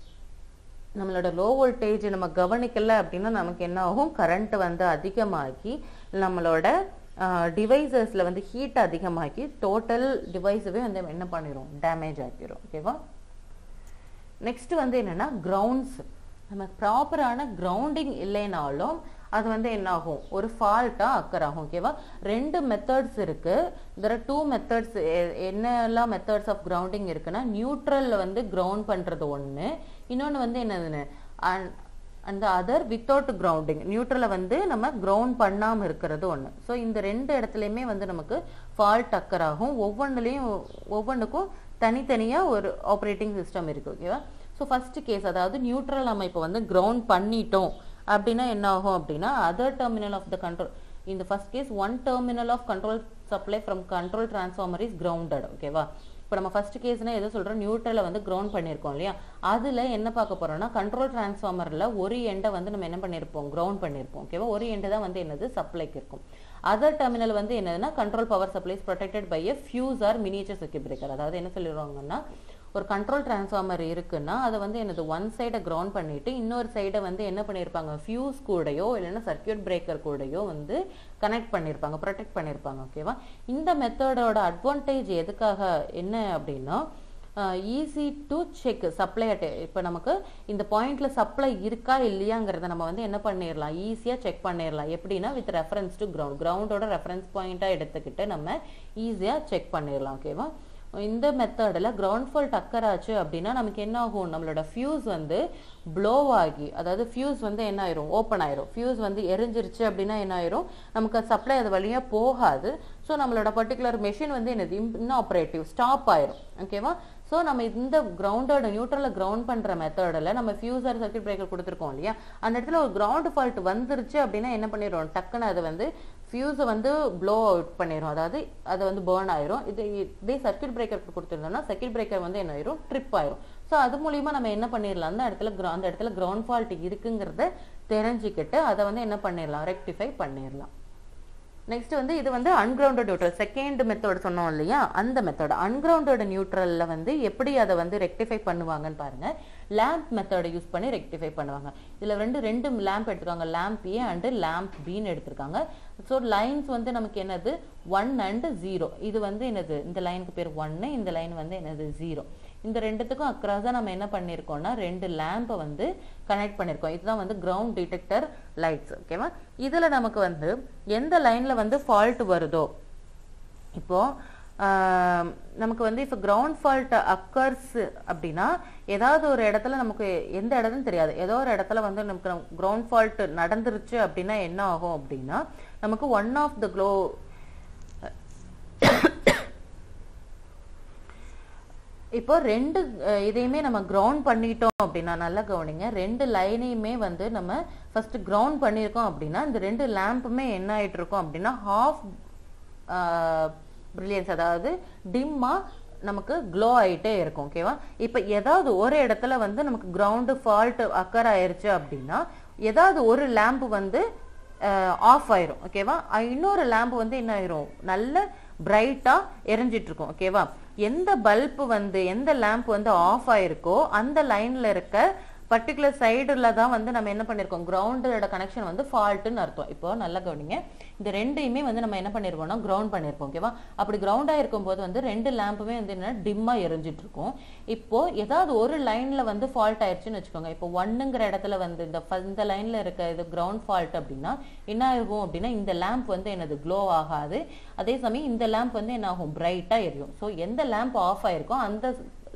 நம்மளோட லோ வோல்டேஜ் நம்ம கவனிக்கல அப்படின்னா நமக்கு என்ன ஆகும் கரண்ட் வந்து அதிகமாகி நம்மளோட டிவைசஸ்ல வந்து ஹீட் அதிகமாக்கி டோட்டல் டிவைஸவே வந்து என்ன பண்ணிரும் டேமேஜ் ஆக்கிரும் ஓகேவா நெக்ஸ்ட் வந்து என்னன்னா கிரவுண்ட்ஸ் நம்ம ப்ராப்பரான கிரவுண்டிங் இல்லைனாலும் அது வந்து என்ன ஆகும் ஒரு ஃபால்ட்டா அக்கர் ஆகும் ஓகேவா ரெண்டு மெத்தட்ஸ் இருக்கு தெர் ஆர் டூ மெத்தட்ஸ் என்னெல்லாம் மெத்தட்ஸ் ஆஃப் கிரவுண்டிங் இருக்குன்னா நியூட்ரல்ல வந்து கிரவுண்ட் பண்றது ஒண்ணு இன்னொன்னு வந்து என்னதுன்னு அந்த அதர் வித்தவுட் கிரவுண்டிங் நியூட்ரலை வந்து நம்ம கிரவுண்ட் பண்ணாம இருக்கிறது ஒண்ணு ஸோ இந்த ரெண்டு இடத்துலையுமே வந்து நமக்கு ஃபால்ட் அக்கர் ஆகும் ஒவ்வொன்றுலையும் ஒவ்வொன்றுக்கும் தனித்தனியா ஒரு ஆப்ரேட்டிங் சிஸ்டம் இருக்கு ஓகேவா ஸோ ஃபர்ஸ்ட் கேஸ் அதாவது நியூட்ரல் நம்ம இப்போ வந்து கிரவுண்ட் பண்ணிட்டோம் அப்படின்னா என்ன ஆகும் அப்படின்னா other terminal of the control இந்த first case one terminal of control supply from control transformer is grounded ஓகேவா இப்போ நம்ம ஃபர்ஸ்ட் கேஸ்னா எதை சொல்றோம் நியூட்ரலை வந்து கிரவுண்ட் பண்ணியிருக்கோம் இல்லையா அதுல என்ன பார்க்க போறோம்னா கண்ட்ரோல் டிரான்ஸ்ஃபார்மர்ல ஒரு எண்டை வந்து நம்ம என்ன பண்ணியிருப்போம் கிரவுண்ட் பண்ணியிருப்போம் ஓகேவா ஒரு எண்டு தான் வந்து என்னது சப்ளைக்கு இருக்கும் அதர் டெர்மினல் வந்து என்னதுன்னா control power supplies protected by a fuse or miniature circuit breaker அதாவது என்ன சொல்லிடுவாங்கன்னா ஒரு கண்ட்ரோல் டிரான்ஸ்ஃபார்மர் இருக்குன்னா அதை வந்து என்னது ஒன் சைடை கிரவுண்ட் பண்ணிட்டு இன்னொரு சைடை வந்து என்ன பண்ணியிருப்பாங்க ஃபியூஸ் கூடயோ இல்லைன்னா சர்க்கியூட் பிரேக்கர் கூடயோ வந்து கனெக்ட் பண்ணியிருப்பாங்க ப்ரொடெக்ட் பண்ணியிருப்பாங்க ஓகேவா இந்த மெத்தடோட அட்வான்டேஜ் எதுக்காக என்ன அப்படின்னா ஈஸி டு செக் சப்ளை அட்டே இப்போ நமக்கு இந்த பாயிண்ட்ல சப்ளை இருக்கா இல்லையாங்கிறத நம்ம வந்து என்ன பண்ணிடலாம் ஈஸியாக செக் பண்ணிடலாம் எப்படின்னா வித் ரெஃபரன்ஸ் டு கிரவுண்ட் கிரவுண்டோட ரெஃபரன்ஸ் பாயிண்ட்டாக எடுத்துக்கிட்டு நம்ம ஈஸியாக செக் பண்ணிடலாம் ஓகேவா இந்த மெத்தடில் கிரவுண்ட் ஃபால்ட் அக்கர் ஆச்சு அப்படின்னா நமக்கு என்ன ஆகும் நம்மளோட ஃபியூஸ் வந்து ப்ளோ ஆகி அதாவது ஃபியூஸ் வந்து என்ன ஆயிரும் ஓப்பன் ஆயிரும் ஃபியூஸ் வந்து எரிஞ்சிருச்சு அப்படின்னா என்ன ஆயிரும் நமக்கு சப்ளை அது வழியாக போகாது ஸோ நம்மளோட பர்டிகுலர் மெஷின் வந்து என்னது இன்ஆப்ரேட்டிவ் ஸ்டாப் ஆயிரும் ஓகேவா ஸோ நம்ம இந்த கிரவுண்டோட நியூட்ரலை கிரவுண்ட் பண்ணுற மெத்தடில் நம்ம ஃபியூசர் சர்க்கியூட் பிரேக்கர் கொடுத்துருக்கோம் இல்லையா அந்த இடத்துல ஒரு கிரவுண்ட் ஃபால்ட் வந்துருச்சு அப்படின்னா என்ன பண்ணிடுறோம் டக்குன்னு அது வந்து ஃபியூஸை வந்து ப்ளோ அவுட் பண்ணிடும் அதாவது அது வந்து பேர்ன் ஆயிரும் இது இதே சர்க்கியூட் பிரேக்கர் கொடுத்துருந்தோம்னா சர்க்கியூட் பிரேக்கர் வந்து என்ன ஆயிரும் ட்ரிப் ஆயிரும் ஸோ அது மூலியமா நம்ம என்ன பண்ணிடலாம் அந்த இடத்துல gro- அந்த இடத்துல கிரவுண்ட் ஃபால்ட் இருக்குங்கிறத தெரிஞ்சுக்கிட்டு அதை வந்து என்ன பண்ணிடலாம் ரெக்டிஃபை பண்ணிடலாம் நெக்ஸ்ட் வந்து இது வந்து அன்கிரவுண்டட் நியூட்ரல் செகண்ட் மெத்தட் சொன்னோம் இல்லையா அந்த மெத்தட் அன்கிரவுண்டட் நியூட்ரல்ல வந்து எப்படி அதை வந்து ரெக்டிஃபை பண்ணுவாங்கன்னு பாருங்க லேம்ப் மெத்தடை யூஸ் பண்ணி ரெக்டிஃபை பண்ணுவாங்க இதுல ரெண்டு ரெண்டு லேம்ப் எடுத்திருக்காங்க லேம்ப் ஏ அண்ட் லேம்ப் பின்னு எடுத்திருக்காங்க ஸோ லைன்ஸ் வந்து நமக்கு என்னது ஒன் அண்ட் ஜீரோ இது வந்து என்னது இந்த லைனுக்கு பேர் ஒன்னு இந்த லைன் வந்து என்னது ஜீரோ இந்த ரெண்டுத்துக்கும் அக்ராஸாக நம்ம என்ன பண்ணியிருக்கோம்னா ரெண்டு லேம்பை வந்து கனெக்ட் பண்ணியிருக்கோம் இதுதான் வந்து கிரவுண்ட் டிடெக்டர் லைட்ஸ் ஓகேவா இதில் நமக்கு வந்து எந்த லைனில் வந்து ஃபால்ட் வருதோ இப்போ ஆஹ், நமக்கு வந்து இப்போ கிரவுண்ட் ஃபால்ட் அக்கர்ஸ் அப்படின்னா ஏதாவது ஒரு இடத்துல நமக்கு எந்த இடத்துன்னு தெரியாது ஏதோ ஒரு இடத்துல வந்து நமக்கு கிரவுண்ட் ஃபால்ட் நடந்துருச்சு அப்படின்னா என்ன ஆகும் அப்படின்னா நமக்கு ஒன் ஆஃப் த க்ளோ இப்போ ரெண்டு அஹ், இதையுமே நம்ம கிரவுண்ட் பண்ணிட்டோம் அப்படின்னா நல்லா கவனிங்க ரெண்டு லைனையுமே வந்து நம்ம ஃபர்ஸ்ட் கிரவுண்ட் பண்ணியிருக்கோம் அப்படின்னா இந்த ரெண்டு லேம்புமே என்ன ஆயிட்டு இருக்கும் அப்படின்னா ஹாஃப் பிரில்லியன்ஸ் அதாவது டிம்மா நமக்கு க்ளோ ஆயிட்டே இருக்கும் ஓகேவா இப்போ ஏதாவது ஒரு இடத்துல வந்து நமக்கு கிரவுண்டு ஃபால்ட் அக்கர் ஆயிருச்சு அப்படின்னா ஏதாவது ஒரு லேம்ப் வந்து ஆஃப் ஆயிரும் ஓகேவா அஹ் இன்னொரு லேம்ப் வந்து என்ன ஆயிரும் நல்ல பிரைட்டா எரிஞ்சிட்டு இருக்கும் ஓகேவா எந்த பல்ப் வந்து எந்த லேம்ப் வந்து ஆஃப் ஆயிருக்கோ அந்த லைன்ல இருக்க பர்டிகுலர் சைடுல தான் வந்து நம்ம என்ன பண்ணிருக்கோம் கிரவுண்டோட கனெக்ஷன் வந்து ஃபால்ட்டுன்னு அர்த்தம் இப்போ நல்லா கவனிங்க இந்த ரெண்டையுமே வந்து நம்ம என்ன பண்ணிருக்கோம்னா கிரவுண்ட் பண்ணிருப்போம் ஓகேவா அப்படி கிரவுண்டா இருக்கும்போது வந்து ரெண்டு லேம்புமே வந்து என்ன டிம்மா எரிஞ்சிட்டு இருக்கும் இப்போ ஏதாவது ஒரு லைன்ல வந்து ஃபால்ட் ஆயிடுச்சுன்னு வச்சுக்கோங்க இப்போ ஒன்னுங்கிற இடத்துல வந்து இந்த ஃப- இந்த லைன்ல இருக்க இது கிரவுண்ட் ஃபால்ட் அப்படின்னா என்ன ஆகும் அப்படின்னா இந்த லேம்ப் வந்து என்னது க்ளோ ஆகாது அதே சமயம் இந்த லேம்ப் வந்து என்ன ஆகும் பிரைட்டா எரியும் ஸோ எந்த லேம்ப் ஆஃப் ஆயிருக்கோ அந்த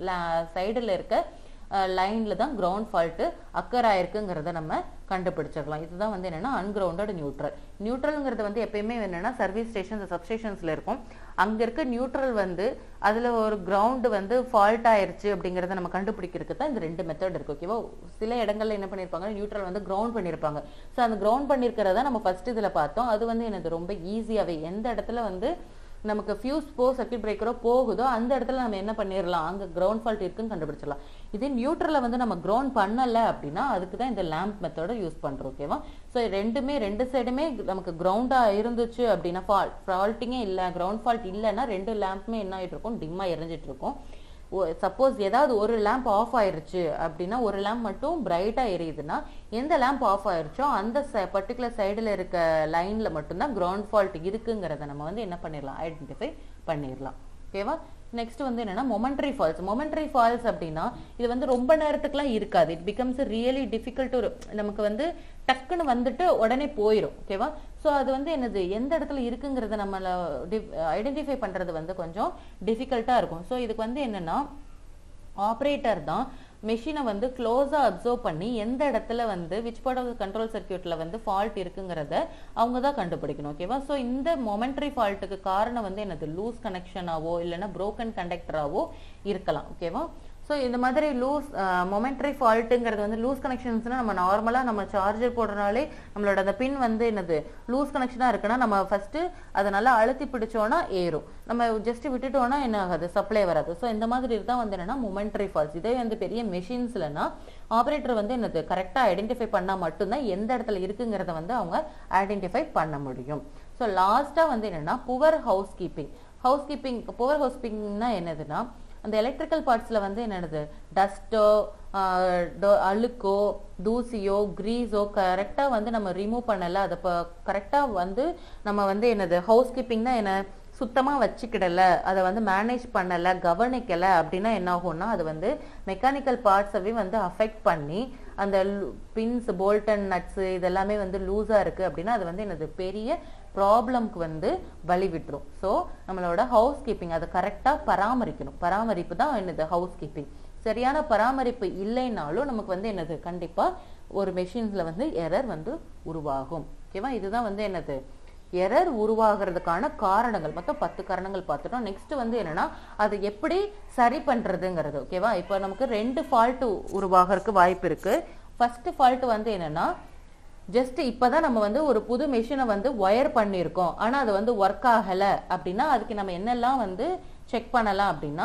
சைடுல இருக்க லைன்ல தான் கிரவுண்ட் ஃபால்ட்டு அக்கர் ஆயிருக்குங்கிறத நம்ம கண்டுபிடிச்சிடலாம் இதுதான் வந்து என்னன்னா அன்கிரவுண்டட் நியூட்ரல் நியூட்ரல்ங்கிறது வந்து எப்பயுமே என்னன்னா சர்வீஸ் ஸ்டேஷன்ஸ் சப்ஸ்டேஷன்ஸ்ல இருக்கும் அங்க இருக்க நியூட்ரல் வந்து அதுல ஒரு கிரவுண்ட் வந்து ஃபால்ட் ஆயிருச்சு அப்படிங்கறத நம்ம கண்டுபிடிக்கிறதுக்கு தான் இந்த ரெண்டு மெத்தட் இருக்கு ஓகேவா சில இடங்கள்ல என்ன பண்ணிருப்பாங்க நியூட்ரல் வந்து கிரவுண்ட் பண்ணிருப்பாங்க ஸோ அந்த கிரவுண்ட் பண்ணிருக்கிறத நம்ம ஃபர்ஸ்ட் இதுல பார்த்தோம் அது வந்து என்னது ரொம்ப ஈஸியாவே எந்த இடத்துல வந்து நமக்கு ஃபியூஸ் போ சர்க்கியூட் பிரேக்கரோ போகுதோ அந்த இடத்துல நம்ம என்ன பண்ணிடலாம் அங்க கிரவுண்ட் ஃபால்ட் இருக்குன்னு கண்டுபிடிச்சிடலாம் இதே நியூட்ரலை வந்து நம்ம கிரவுண்ட் பண்ணல அப்படின்னா அதுக்கு தான் இந்த லேம்ப் மெத்தடை யூஸ் பண்றோம் ஓகேவா ஸோ ரெண்டுமே ரெண்டு சைடுமே நமக்கு கிரவுண்டா இருந்துச்சு அப்படின்னா ஃபால்ட் ஃபால்ட்டிங்கே இல்லை கிரவுண்ட் ஃபால்ட் இல்லைன்னா ரெண்டு லேம்புமே என்ன ஆயிட்டு இருக்கும் டிம்மா எரிஞ்சிட்டு இருக்கும் சப்போஸ் ஏதாவது ஒரு லேம்ப் ஆஃப் ஆயிருச்சு அப்படின்னா ஒரு லேம்ப் மட்டும் பிரைட்டா எரியுதுன்னா எந்த லேம்ப் ஆஃப் ஆயிருச்சோ அந்த பர்டிகுலர் சைடுல இருக்க லைன்ல மட்டும்தான் கிரவுண்ட் ஃபால்ட் இருக்குங்கிறத நம்ம வந்து என்ன பண்ணிடலாம் ஐடென்டிஃபை பண்ணிடலாம் ஓகேவா நெக்ஸ்ட் வந்து என்னன்னா மொமெண்ட்ரி ஃபால்ஸ் மொமெண்ட்ரி ஃபால்ஸ் அப்படின்னா இது வந்து ரொம்ப நேரத்துக்குலாம் இருக்காது இட் பிகம்ஸ் ரியலி டிஃபிகல்ட் ஒரு நமக்கு வந்து டக்குன்னு வந்துட்டு உடனே போயிடும் ஓகேவா ஸோ அது வந்து என்னது எந்த இடத்துல இருக்குங்கிறத நம்மள ஐடென்டிஃபை பண்றது வந்து கொஞ்சம் டிஃபிகல்ட்டா இருக்கும் ஸோ இதுக்கு வந்து என்னன்னா ஆப்ரேட்டர் தான் மெஷினை வந்து க்ளோஸா அப்சர்வ் பண்ணி எந்த இடத்துல வந்து விச் பார்ட் ஆஃப் கண்ட்ரோல் சர்க்கியூட்ல வந்து ஃபால்ட் இருக்குங்கிறத அவங்க தான் கண்டுபிடிக்கணும் ஓகேவா ஸோ இந்த மொமெண்ட்ரி ஃபால்ட்டுக்கு காரணம் வந்து என்னது லூஸ் கனெக்ஷனாவோ இல்லைன்னா broken கண்டக்டராவோ இருக்கலாம் ஓகேவா ஸோ இந்த மாதிரி லூஸ் மொமெண்ட்ரி ஃபால்ட்டுங்கிறது வந்து லூஸ் கனெக்ஷன்ஸ்னா நம்ம நார்மலாக நம்ம சார்ஜர் போடுறனாலே நம்மளோட அந்த பின் வந்து என்னது லூஸ் கனெக்ஷனாக இருக்குன்னா நம்ம ஃபர்ஸ்ட் அதை நல்லா அழுத்தி பிடிச்சோன்னா ஏறும் நம்ம ஜஸ்ட் விட்டுட்டோம்னா என்ன ஆகாது சப்ளை வராது ஸோ இந்த மாதிரி தான் வந்து என்னன்னா மொமெண்ட்ரி ஃபால்ஸ் இதே வந்து பெரிய மெஷின்ஸ்லனா ஆப்ரேட்டர் வந்து என்னது கரெக்டாக ஐடென்டிஃபை பண்ணால் மட்டும்தான் எந்த இடத்துல இருக்குங்கிறத வந்து அவங்க ஐடென்டிஃபை பண்ண முடியும் ஸோ லாஸ்ட்டாக வந்து என்னன்னா poor housekeeping housekeeping poor ஹவுஸ் கீப்பிங்னா என்னதுன்னா அந்த எலக்ட்ரிக்கல் பார்ட்ஸில் வந்து என்னது டஸ்ட்டோ அழுக்கோ தூசியோ கிரீஸோ கரெக்டாக வந்து நம்ம ரிமூவ் பண்ணலை அதை இப்போ கரெக்டாக வந்து நம்ம வந்து என்னது ஹவுஸ் கீப்பிங்னா என்ன சுத்தமாக வச்சுக்கிடல அதை வந்து மேனேஜ் பண்ணலை கவனிக்கலை அப்படின்னா என்ன ஆகும்னா அது வந்து மெக்கானிக்கல் பார்ட்ஸவே வந்து அஃபெக்ட் பண்ணி அந்த பின்ஸ் போல்டன் நட்ஸு இதெல்லாமே வந்து லூஸாக இருக்குது அப்படின்னா அது வந்து என்னது பெரிய ப்ராப்ளம்க்கு வந்து வழி விட்டுரும் ஸோ நம்மளோட ஹவுஸ் கீப்பிங் அதை கரெக்டாக பராமரிக்கணும் பராமரிப்பு தான் என்னது ஹவுஸ் கீப்பிங் சரியான பராமரிப்பு இல்லைனாலும் நமக்கு வந்து என்னது கண்டிப்பாக ஒரு மெஷின்ஸில் வந்து எரர் வந்து உருவாகும் ஓகேவா இதுதான் வந்து என்னது எரர் உருவாகிறதுக்கான காரணங்கள் மொத்தம் பத்து காரணங்கள் பார்த்துட்டோம் நெக்ஸ்ட் வந்து என்னன்னா அதை எப்படி சரி பண்றதுங்கிறது ஓகேவா இப்போ நமக்கு ரெண்டு ஃபால்ட் உருவாகிறதுக்கு வாய்ப்பு இருக்கு ஃபர்ஸ்ட் ஃபால்ட் வந்து என்னன்னா ஜஸ்ட் இப்பதான் நம்ம வந்து ஒரு புது மெஷினை வந்து ஒயர் பண்ணியிருக்கோம் ஆனா அது வந்து ஒர்க் ஆகல அப்படின்னா அதுக்கு நம்ம என்னெல்லாம் வந்து செக் பண்ணலாம் அப்படின்னா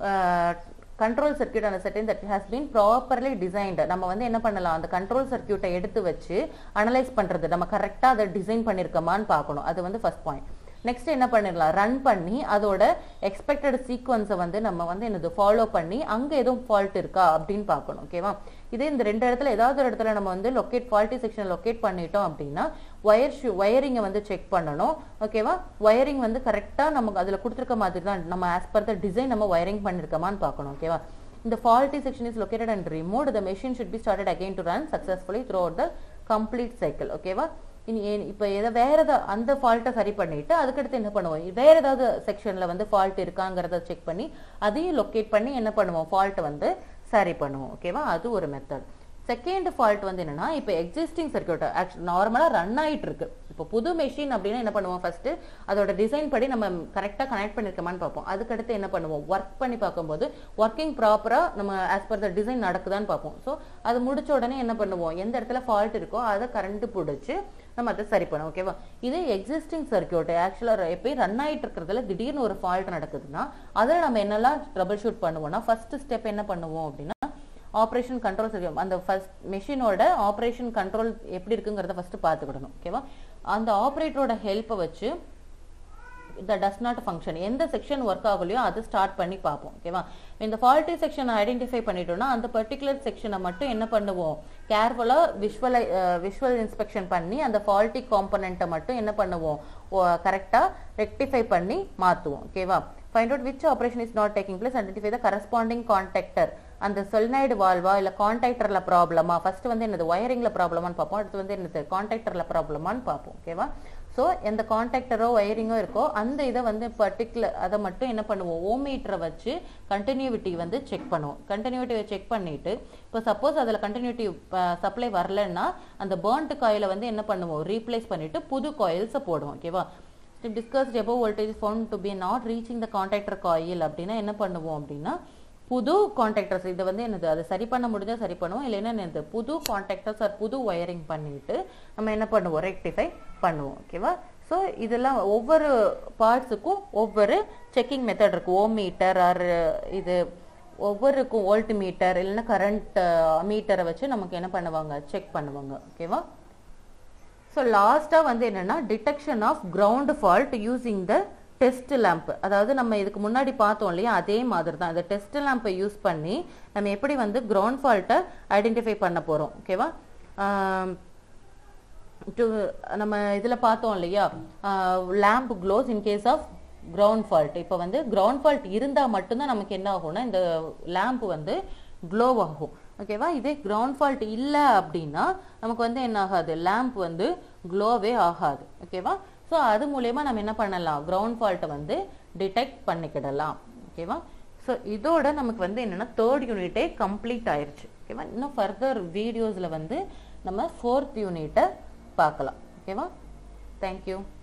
கண்ட்ரோல் சர்க்கியூட் அந்த setting that has been properly designed நம்ம வந்து என்ன பண்ணலாம் அந்த கண்ட்ரோல் சர்க்கியூட்டை எடுத்து வச்சு அனலைஸ் பண்றது நம்ம கரெக்டாக அதை டிசைன் பண்ணியிருக்கோமான்னு பார்க்கணும் அது வந்து ஃபர்ஸ்ட் பாயிண்ட் நெக்ஸ்ட் என்ன பண்ணிடலாம் ரன் பண்ணி அதோட எக்ஸ்பெக்டட் சீக்வன்ஸை வந்து நம்ம வந்து என்னது ஃபாலோ பண்ணி அங்க எதுவும் ஃபால்ட் இருக்கா அப்படின்னு பார்க்கணும் ஓகேவா இதே இந்த ரெண்டு இடத்துல ஏதாவது ஒரு இடத்துல நம்ம வந்து லொக்கேட் ஃபால்ட்டி செக்ஷன் லொக்கேட் பண்ணிட்டோம் அப்படின்னா ஒயர் ஷூ ஒயரிங்கை வந்து செக் பண்ணணும் ஓகேவா ஒயரிங் வந்து கரெக்டாக நமக்கு அதில் கொடுத்துருக்க மாதிரி தான் நம்ம ஆஸ் பர் த டிசைன் நம்ம ஒயரிங் பண்ணியிருக்கோமான்னு பார்க்கணும் ஓகேவா இந்த faulty section is located and removed the machine should be started again to run successfully throughout the complete cycle ஓகேவா இனி ஏன் இப்போ எதை வேற ஏதாவது அந்த ஃபால்ட்டை சரி பண்ணிட்டு அதுக்கடுத்து என்ன பண்ணுவோம் வேற ஏதாவது செக்ஷன்ல வந்து ஃபால்ட் இருக்காங்கிறத செக் பண்ணி அதையும் லொக்கேட் பண்ணி என்ன பண்ணுவோம் ஃபால்ட்டை வந்து சரி பண்ணுவோம் ஓகேவா அது ஒரு மெத்தட் செகண்ட் ஃபால்ட் வந்து என்னன்னா இப்போ எக்ஸிஸ்டிங் சர்க்கியூட் ஆக்சுவலி நார்மலாக ரன் ஆயிட்டு இருக்கு இப்போ புது மெஷின் அப்படின்னா என்ன பண்ணுவோம் ஃபர்ஸ்ட் அதோட டிசைன் படி நம்ம கரெக்டாக கனெக்ட் பண்ணிருக்கோமான்னு பார்ப்போம் அதுக்கடுத்து என்ன பண்ணுவோம் ஒர்க் பண்ணி பார்க்கும்போது ஒர்க்கிங் ப்ராப்பராக நம்ம ஆஸ் பர் த டிசைன் நடக்குதான்னு பார்ப்போம் ஸோ அது முடிச்ச உடனே என்ன பண்ணுவோம் எந்த இடத்துல ஃபால்ட் இருக்கோ அதை கரண்ட் பிடிச்சி நம்ம அதை சரி பண்ணுவோம் ஓகேவா இதே எக்ஸிஸ்டிங் சர்க்கியூட் ஆக்சுவலாக எப்பயும் ரன் ஆயிட்டு இருக்கிறதுல திடீர்னு ஒரு ஃபால்ட் நடக்குதுன்னா அதை நம்ம என்னெல்லாம் ட்ரபிள் ஷூட் பண்ணுவோம்னா ஃபர்ஸ்ட் ஸ்டெப் என்ன பண்ணுவோம் அப்படின்னா ஆப்ரேஷன் கண்ட்ரோல் சர்க்கியூட் அந்த ஃபர்ஸ்ட் மெஷினோட ஆப்ரேஷன் கண்ட்ரோல் எப்படி இருக்குங்கிறத ஃபர்ஸ்ட் பார்த்துக்கிடணும் ஓகேவா அந்த ஆப்ரேட்டரோட ஹெல்ப்பை வச்சு இந்த டஸ் நாட் ஃபங்க்ஷன் எந்த செக்ஷன் ஒர்க் ஆகலையோ அதை ஸ்டார்ட் பண்ணி பார்ப்போம் ஓகேவா இந்த ஃபால்ட்டி செக்ஷனை ஐடென்டிஃபை பண்ணிட்டோம்னா அந்த பர்டிகுலர் செக்ஷனை மட்டும் என்ன பண்ணுவோம் கேர்ஃபுல்லாக விஷுவலை விஷுவல் இன்ஸ்பெக்ஷன் பண்ணி அந்த ஃபால்ட்டி காம்பனண்ட்டை மட்டும் என்ன பண்ணுவோம் கரெக்டாக ரெக்டிஃபை பண்ணி மாற்றுவோம் ஓகேவா find out which operation is not taking place identify the corresponding contactor அந்த சொல்னைடு வால்வா இல்ல கான்டாக்டர்ல ப்ராப்ளமா ஃபர்ஸ்ட் வந்து என்னது ஒயரிங்ல ப்ராப்ளமான்னு பார்ப்போம் அடுத்து வந்து என்னது கான்டாக்டர்ல ப்ராப்ளமான்னு பார்ப்போம் ஓகேவா ஸோ எந்த கான்டாக்டரோ ஒயரிங்கோ இருக்கோ அந்த இதை வந்து பர்டிகுலர் அதை மட்டும் என்ன பண்ணுவோம் ஓமீட்டரை வச்சு கண்டினியூவிட்டி வந்து செக் பண்ணுவோம் கண்டினியூட்டியை செக் பண்ணிட்டு இப்போ சப்போஸ் அதில் கண்டினியூட்டி சப்ளை வரலன்னா அந்த பேர்ன்ட் காயிலை வந்து என்ன பண்ணுவோம் ரீப்ளேஸ் பண்ணிட்டு புது காயில்ஸை போடுவோம் ஓகேவா discussed above voltage found to be not reaching the contactor coil அப்படின்னா என்ன பண்ணுவோம் அப்படின்னா புது கான்டாக்டர்ஸ் இதை வந்து என்னது அதை சரி பண்ண முடிஞ்சா சரி பண்ணுவோம் இல்லைன்னா என்னது புது கான்டாக்டர்ஸ் ஆர் புது ஒயரிங் பண்ணிட்டு நம்ம என்ன பண்ணுவோம் ரெக்டிஃபை பண்ணுவோம் ஓகேவா ஸோ இதெல்லாம் ஒவ்வொரு பார்ட்ஸுக்கும் ஒவ்வொரு செக்கிங் மெத்தட் இருக்கு ஓம் மீட்டர் ஆர் இது ஒவ்வொருக்கும் வோல்ட் மீட்டர் இல்லைன்னா கரண்ட் மீட்டரை வச்சு நமக்கு என்ன பண்ணுவாங்க செக் பண்ணுவாங்க ஓகேவா ஸோ லாஸ்ட்டாக வந்து என்னன்னா detection of ground fault using the test lamp அதாவது நம்ம இதுக்கு முன்னாடி பார்த்தோம் இல்லையா அதே மாதிரி தான் இந்த டெஸ்ட் லேம்பை யூஸ் பண்ணி நம்ம எப்படி வந்து கிரவுண்ட் ஃபால்ட்டை ஐடென்டிஃபை பண்ண போகிறோம் ஓகேவா டு நம்ம இதில் பார்த்தோம் இல்லையா lamp close in case of ground fault இப்போ வந்து கிரவுண்ட் ஃபால்ட் இருந்தால் மட்டும்தான் நமக்கு என்ன ஆகும்னா இந்த லேம்ப் வந்து க்ளோ ஆகும் ஓகேவா இதே கிரவுண்ட் ஃபால்ட் இல்லை அப்படின்னா நமக்கு வந்து என்ன ஆகாது லேம்ப் வந்து க்ளோவே ஆகாது ஓகேவா ஸோ அது மூலயமா நம்ம என்ன பண்ணலாம் கிரவுண்ட் ஃபால்ட்டை வந்து டிடெக்ட் பண்ணிக்கிடலாம் ஓகேவா ஸோ இதோட நமக்கு வந்து என்னன்னா தேர்ட் யூனிட்டே கம்ப்ளீட் ஆயிருச்சு ஓகேவா இன்னும் ஃபர்தர் வீடியோஸில் வந்து நம்ம ஃபோர்த் யூனிட்டை பார்க்கலாம் ஓகேவா தேங்க்யூ